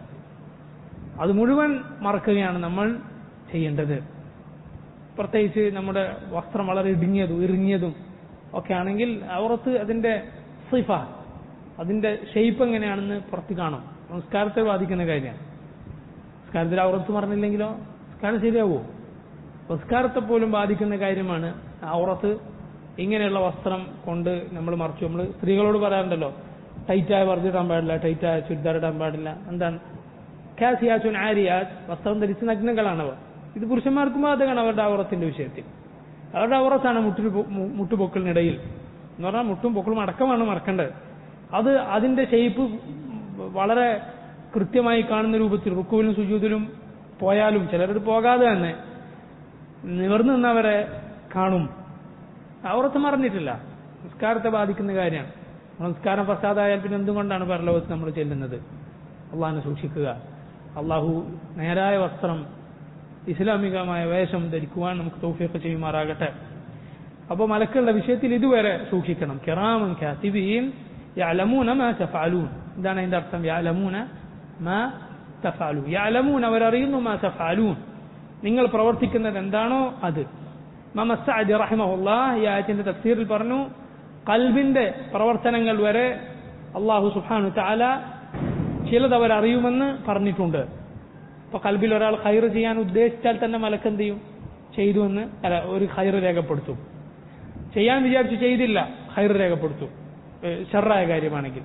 അത് മുഴുവൻ മറക്കുകയാണ് നമ്മൾ ചെയ്യേണ്ടത് പ്രത്യേകിച്ച് നമ്മുടെ വസ്ത്രം വളരെ ഇടുങ്ങിയതും ഇറുങ്ങിയതും ഒക്കെ ആണെങ്കിൽ ഔറത്ത് അതിന്റെ സിഫ അതിന്റെ ഷെയ്പ്പ് എങ്ങനെയാണെന്ന് പുറത്ത് കാണും നമസ്കാരത്തെ ബാധിക്കുന്ന കാര്യമാണ് നമസ്കാരത്തിൽ ഔറത്ത് പറഞ്ഞില്ലെങ്കിലോ നമസ്കാരം ശരിയാവോ നമസ്കാരത്തെ പോലും ബാധിക്കുന്ന കാര്യമാണ് ഔറത്ത് ഇങ്ങനെയുള്ള വസ്ത്രം കൊണ്ട് നമ്മൾ മറച്ചു നമ്മൾ സ്ത്രീകളോട് പറയാറുണ്ടല്ലോ ടൈറ്റായ വർദ്ധ ഇടാൻ പാടില്ല ടൈറ്റായ ചുരിദാർ ഇടാൻ പാടില്ല എന്താണ് കാസിയാച്ചുൻ ആരിയാസ് വസ്ത്രം ധരിച്ച നഗ്നകളാണവർ ഇത് പുരുഷന്മാർക്കും ബാധകമാണ് അവരുടെ ഔറത്തിന്റെ വിഷയത്തിൽ അവരുടെ ഔറത്താണ് മുട്ടിന് പൊ- മു- മുട്ടുപൊക്കലിനിടയിൽ എന്ന് പറഞ്ഞാൽ മുട്ടും പൊക്കളും അടക്കമാണ് മറക്കേണ്ടത് അത് അതിന്റെ ഷേപ്പ് വളരെ കൃത്യമായി കാണുന്ന രൂപത്തിൽ റുക്കുവിലും സുജൂതിലും പോയാലും ചിലരത് പോകാതെ തന്നെ നിവർന്നു നിന്നവരെ കാണും ഔറത്ത് മറന്നിട്ടില്ല നിസ്കാരത്തെ ബാധിക്കുന്ന കാര്യമാണ് നമസ്കാരം ഫസാദായാൽ പിന്നെ എന്തുകൊണ്ടാണ് പരലോകത്ത് നമ്മൾ ചെല്ലുന്നത് അള്ളാഹിനെ സൂക്ഷിക്കുക അള്ളാഹു നേരായ വസ്ത്രം ഇസ്ലാമികമായ വേഷം ധരിക്കുവാൻ നമുക്ക് തൗഫീഖ് ചെയ്യുമാറാകട്ടെ അപ്പോൾ മലക്കളുടെ വിഷയത്തിൽ ഇതുവരെ സൂക്ഷിക്കണം കിറാമൻ കാത്തിബീൻ യഅലമൂന മാ തഫഅലൂൻ എന്താണ് അതിന്റെ അർത്ഥം യഅലമൂന മാ തഫഅലൂൻ യഅലമൂൻ അവരറിയുന്നു മാ തഫഅലൂൻ നിങ്ങൾ പ്രവർത്തിക്കുന്നത് എന്താണോ അത് മമ സഅദി റഹിമഹുല്ലാ ഈ ആയത്തിന്റെ തഫ്സീറിൽ പറഞ്ഞു കൽബിന്റെ പ്രവർത്തനങ്ങൾ വരെ അള്ളാഹു സുബ്ഹാനഹു തആല ചിലത് അവരറിയുമെന്ന് പറഞ്ഞിട്ടുണ്ട് ഇപ്പൊ കൽബിൽ ഒരാൾ ഹൈർ ചെയ്യാൻ ഉദ്ദേശിച്ചാൽ തന്നെ മലക്ക് എന്ത് ചെയ്യും ചെയ്തു എന്ന് അല്ല ഒരു ഹൈർ രേഖപ്പെടുത്തും ചെയ്യാൻ വിചാരിച്ചു ചെയ്തില്ല ഹൈർ രേഖപ്പെടുത്തും ഏഹ് ഷർറായ കാര്യമാണെങ്കിൽ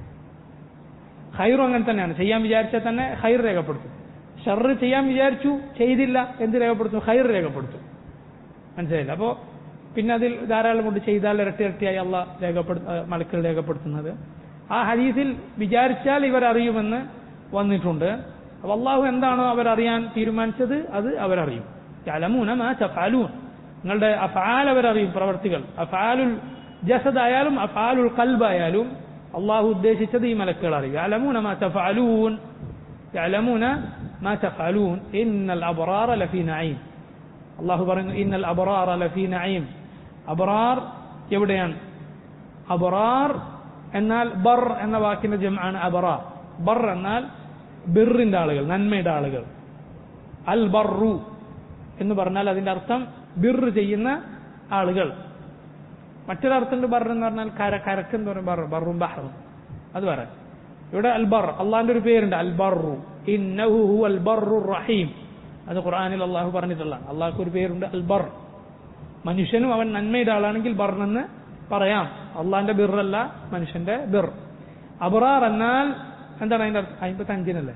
ഹൈറും അങ്ങനെ തന്നെയാണ് ചെയ്യാൻ വിചാരിച്ചാൽ തന്നെ ഹൈർ രേഖപ്പെടുത്തും ഷർറ് ചെയ്യാൻ വിചാരിച്ചു ചെയ്തില്ല എന്ത് രേഖപ്പെടുത്തും ഹൈർ രേഖപ്പെടുത്തും മനസ്സിലായില്ല അപ്പോൾ പിന്നെ അതിൽ ധാരാളം കൊണ്ട് ചെയ്താൽ ഇരട്ടി ഇരട്ടിയായി അള്ള രേഖപ്പെടു ഏഹ് മലക്കുകൾ രേഖപ്പെടുത്തുന്നത് ആ ഹദീസിൽ വിചാരിച്ചാൽ ഇവർ അറിയുമെന്ന് വന്നിട്ടുണ്ട് അപ്പൊ അള്ളാഹു എന്താണോ അവരറിയാൻ തീരുമാനിച്ചത് അത് അവരറിയും യഅലമൂന മാ തഫഅലൂൻ നിങ്ങളുടെ അഫാൽ അവരറിയും പ്രവർത്തികൾ അഫാലുൽ ജസദ് ആയാലും അഫാലുൽ കൽബായാലും അള്ളാഹു ഉദ്ദേശിച്ചത് ഈ മലക്കുകൾ അറിയും യഅലമൂന മാ തഫഅലൂൻ യഅലമൂന മാ തഫഅലൂൻ ഇന്നൽ അബ്റാറ ലഫീ നഈം അള്ളാഹു പറയുന്നു ഇന്നൽ അബ്റാറ ലഫീ നഈം അബ്റാർ എവിടെയാണ് അബ്റാർ എന്നാൽ ബർ എന്ന വാക്കിന്റെ ജമാണ് അബറാർ ബർ എന്നാൽ ബിറിന്റെ ആളുകൾ നന്മയുടെ ആളുകൾ അൽ ബറു എന്ന് പറഞ്ഞാൽ അതിന്റെ അർത്ഥം ബിർ ചെയ്യുന്ന ആളുകൾ മറ്റൊരർത്ഥമുണ്ട് ബർ എന്ന് പറഞ്ഞാൽ കര കരക്ക് എന്ന് പറയും ബർ ബറും ബഹറും അത് പറയാം ഇവിടെ അൽ ബർ അള്ളാഹിന്റെ ഒരു പേരുണ്ട് അൽ ബറു ഇന്നഹു ഹു അൽ ബറു റഹീം അത് ഖുർആനിൽ അള്ളാഹു പറഞ്ഞിട്ടുള്ള അള്ളാഹ്ക്ക് ഒരു പേരുണ്ട് അൽ ബർ മനുഷ്യനും അവൻ നന്മയുടെ ആളാണെങ്കിൽ ബർ എന്ന് പറയാം അള്ളാഹിന്റെ ബിറല്ല മനുഷ്യന്റെ ബിർ അബറാർ എന്നാൽ എന്താണ് അതിന്റെ അർത്ഥം അമ്പത്തി അഞ്ചിനല്ലേ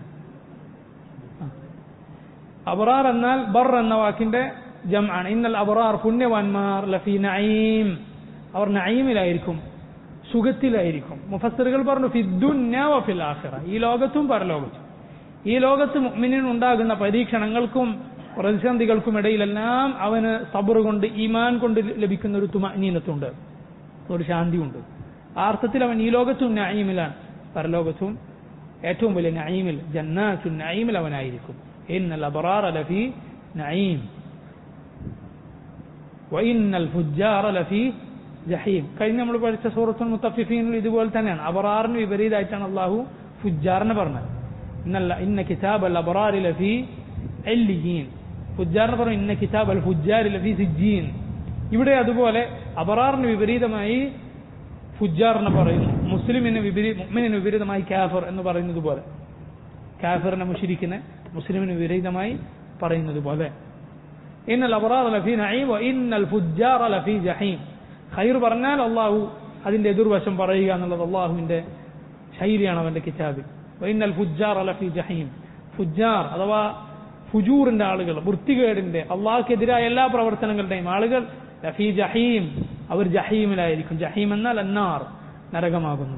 അബറാർ എന്നാൽ ബർ എന്ന വാക്കിന്റെ ജം ആണ് ഇന്നൽ അബറാർ പുണ്യവാന്മാർ ലഫി നഈം അവർ നഈമിലായിരിക്കും സുഖത്തിലായിരിക്കും മുഫസ്സിറുകൾ പറഞ്ഞു ഫിദ്ദുന്യ വഫിൽ ആഖിറ ഈ ലോകത്തും പരലോകത്തും ഈ ലോകത്ത് മുഅ്മിനീൻ ഉണ്ടാകുന്ന പരീക്ഷണങ്ങൾക്കും പ്രതിസന്ധികൾക്കും ഇടയിലെല്ലാം അവന് സബർ കൊണ്ട് ഈമാൻ കൊണ്ട് ലഭിക്കുന്ന ഒരു തുമനീനത്തുണ്ട് ഒരു ശാന്തിയുണ്ട് ആ അർത്ഥത്തിൽ അവൻ ഈ ലോകത്തും നഈമിലാണ് പരലോകത്തും ഏറ്റവും വലിയ നഈമിൽ ജന്നാത്തു നഈമിൽ അവനായിരിക്കും ഇന്നൽ അബ്റാറ ലഫി നഈം വഇന്നൽ ഫുജ്ജാറ ലഫി ജഹീം കഴിഞ്ഞ നമ്മൾ പഠിച്ച സൂറത്തുൽ മുത്തഫിഫീനിൽ ഇതുപോലെ തന്നെയാണ് അബറാറിന് വിപരീതമായിട്ടാണ് അള്ളാഹു ഫുജാറിനെ പറഞ്ഞത് ഇന്നല്ല ഇന്ന കിതാബ് അൽ അബറാരി ലഫി എല്ലിയീൻ ഫുജാറിനെ പറഞ്ഞു ഇന്ന കിതാബ് അൽ ഫുജാരി ലഫി സിജീൻ ഇവിടെ അതുപോലെ അബറാറിന് വിപരീതമായി ഫുജാറിനെ പറയുന്നു മുസ്ലിമിന് വിപരീ മുഅ്മിനിന് വിപരീതമായി കാഫർ എന്ന് പറയുന്നത് പോലെ കാഫിറിനെ മുഷിരിക്കിനെ മുസ്ലിമിന് വിപരീതമായി പറയുന്നത് പോലെ ഇന്നൽ അബറാർ ലഫി നഈം വ ഇന്നൽ ഫുജാറ ലഫി ജഹീം ഖൈർ പറഞ്ഞാൽ അള്ളാഹു അതിന്റെ എതിർവശം പറയുക എന്നുള്ളത് അള്ളാഹുവിന്റെ ശൈലിയാണ് അവന്റെ കിതാബിൽ വ ഇന്നൽ ഫുജാറ ലഫി ജഹീം ഫുജാർ അഥവാ ഫുജൂറിന്റെ ആളുകൾ വൃത്തികേടിന്റെ അള്ളാഹ്ക്കെതിരായ എല്ലാ പ്രവർത്തനങ്ങളുടെയും ആളുകൾ ലഫി ജഹീം അവർ ജഹീമിലായിരിക്കും ജഹീം എന്നാൽ അന്നാർ നരകമാകുന്നു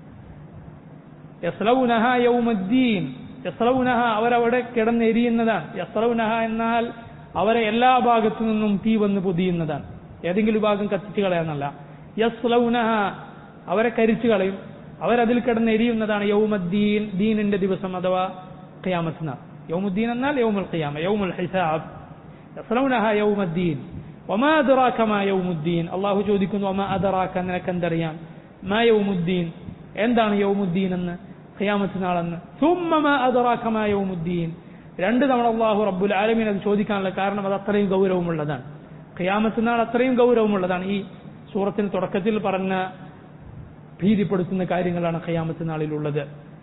യസ്ലൗനഹ യൗമദ്ദീൻ യസ്ലൗനഹ അവരവിടെ കിടന്നെരിയുന്നതാണ് യസ്ലൗനഹ എന്നാൽ അവരെ എല്ലാ ഭാഗത്തു നിന്നും തീ വന്ന് പൊതിയുന്നതാണ് ഏതെങ്കിലും ഭാഗം കത്തിച്ചു കളയാന്നല്ല യസ്ലൗനഹ അവരെ കരിച്ചു കളയും അവരതിൽ കിടന്നെരിയുന്നതാണ് യൗമദ്ദീൻ ദീനിന്റെ ദിവസം അഥവാ ഖിയാമത്ത് നാൾ യൗമുദ്ദീൻ എന്നാൽ യൗമുൽ ഖിയാമ യൗമുൽ ഹിസാബ് യസ്ലൗനഹ യൗമദ്ദീൻ വമാ അദ്റാക മാ യൗമുദ്ദീൻ അള്ളാഹു ചോദിക്കുന്നു വമാ അദ്റാക നിനക്ക് എന്തറിയാം മാ യൗമുദ്ദീൻ എന്താണ് യൗമുദ്ദീൻ എന്ന് ഖിയാമത്ത് നാളെന്ന് സുമ്മ മാ അദ്റാക മാ യൗമുദ്ദീൻ രണ്ട് തവണ അള്ളാഹു റബ്ബുൽ ആലമീൻ അത് ചോദിക്കാനുള്ള കാരണം അത് അത്രയും ഗൗരവമുള്ളതാണ് ഖിയാമത്ത് നാൾ അത്രയും ഗൗരവമുള്ളതാണ് ഈ സൂറത്തിന് തുടക്കത്തിൽ പറഞ്ഞ ഭീതിപ്പെടുത്തുന്ന കാര്യങ്ങളാണ് ഖിയാമത്ത് നാളിലുള്ളത്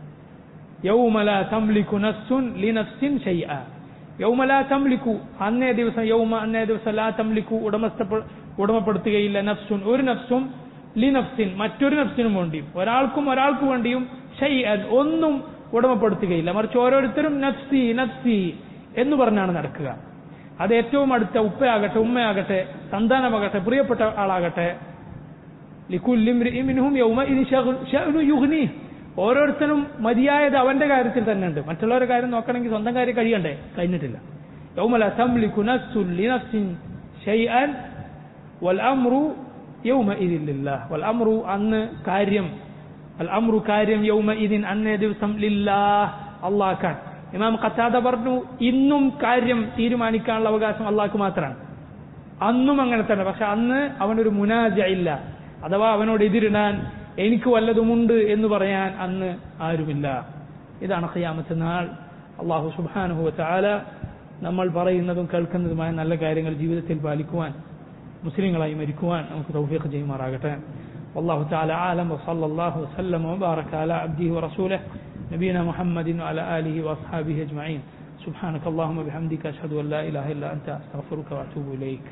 യൗമല തംലിക്കു നഫ്സുൻ ലിനഫ്സിൻ ഷൈഅ യൗമല തംലിക്കു അന്നേ ദിവസം യൗമ അന്നേ ദിവസം ലാ തംലിക്കു ഉടമസ്ഥ ഉടമപ്പെടുത്തുകയില്ല നഫ്സുൻ ഒരു നഫ്സും ലിനഫ്സിൻ മറ്റൊരു നഫ്സിനും വേണ്ടിയും ഒരാൾക്കും ഒരാൾക്ക് വേണ്ടിയും ഷൈഅൻ ഒന്നും ഉടമപ്പെടുത്തുകയില്ല മറിച്ച് ഓരോരുത്തരും നഫ്സി നഫ്സി എന്ന് പറഞ്ഞാണ് നടക്കുക അത് ഏറ്റവും അടുത്ത ഉപ്പയാകട്ടെ ഉമ്മയാകട്ടെ സന്താനമാകട്ടെ പ്രിയപ്പെട്ട ആളാകട്ടെ ലിക്കുല്ലിമിനും യുഗ്നി ഓരോരുത്തരും മതിയായത് അവന്റെ കാര്യത്തിൽ തന്നെ ഉണ്ട് മറ്റുള്ളവരുടെ കാര്യം നോക്കണമെങ്കിൽ സ്വന്തം കാര്യം കഴിയണ്ടേ കഴിഞ്ഞിട്ടില്ല യൗമല തംലിക്കു നഫ്സുൻ ലിനഫ്സിൻ ഷൈഅൻ വൽ അംറു യൗമഇദിൻ ലില്ലാഹ് വൽ അംറു അന്ന് കാര്യം അൽ അമ്രു കാര്യം യൗമ ഇതിൻ അന്നേ ദിവസം ലില്ലാഹ് അള്ളാഹ്ക്കാൻ ഇമാം ഖത്താദ പറഞ്ഞു ഇന്നും കാര്യം തീരുമാനിക്കാനുള്ള അവകാശം അള്ളാഹ്ക്ക് മാത്രമാണ് അന്നും അങ്ങനെ തന്നെ പക്ഷെ അന്ന് അവനൊരു മുനാജ ഇല്ല അഥവാ അവനോട് എതിരിടാൻ എനിക്ക് വല്ലതുമുണ്ട് എന്ന് പറയാൻ അന്ന് ആരുമില്ല ഇതാണ് ഖിയാമത്ത് നാൾ അള്ളാഹു സുബാനുഹു ചാല നമ്മൾ പറയുന്നതും കേൾക്കുന്നതുമായ നല്ല കാര്യങ്ങൾ ജീവിതത്തിൽ പാലിക്കുവാൻ മുസ്ലിങ്ങളായി മരിക്കുവാൻ നമുക്ക് തൗഫീഖ് ചെയ്യുമാറാകട്ടെ والله تعالى عالم وصلى الله وسلم وبارك على عبده ورسوله نبينا محمد وعلى آله وأصحابه أجمعين سبحانك اللهم وبحمدك أشهد أن لا إله إلا أنت أستغفرك وأتوب إليك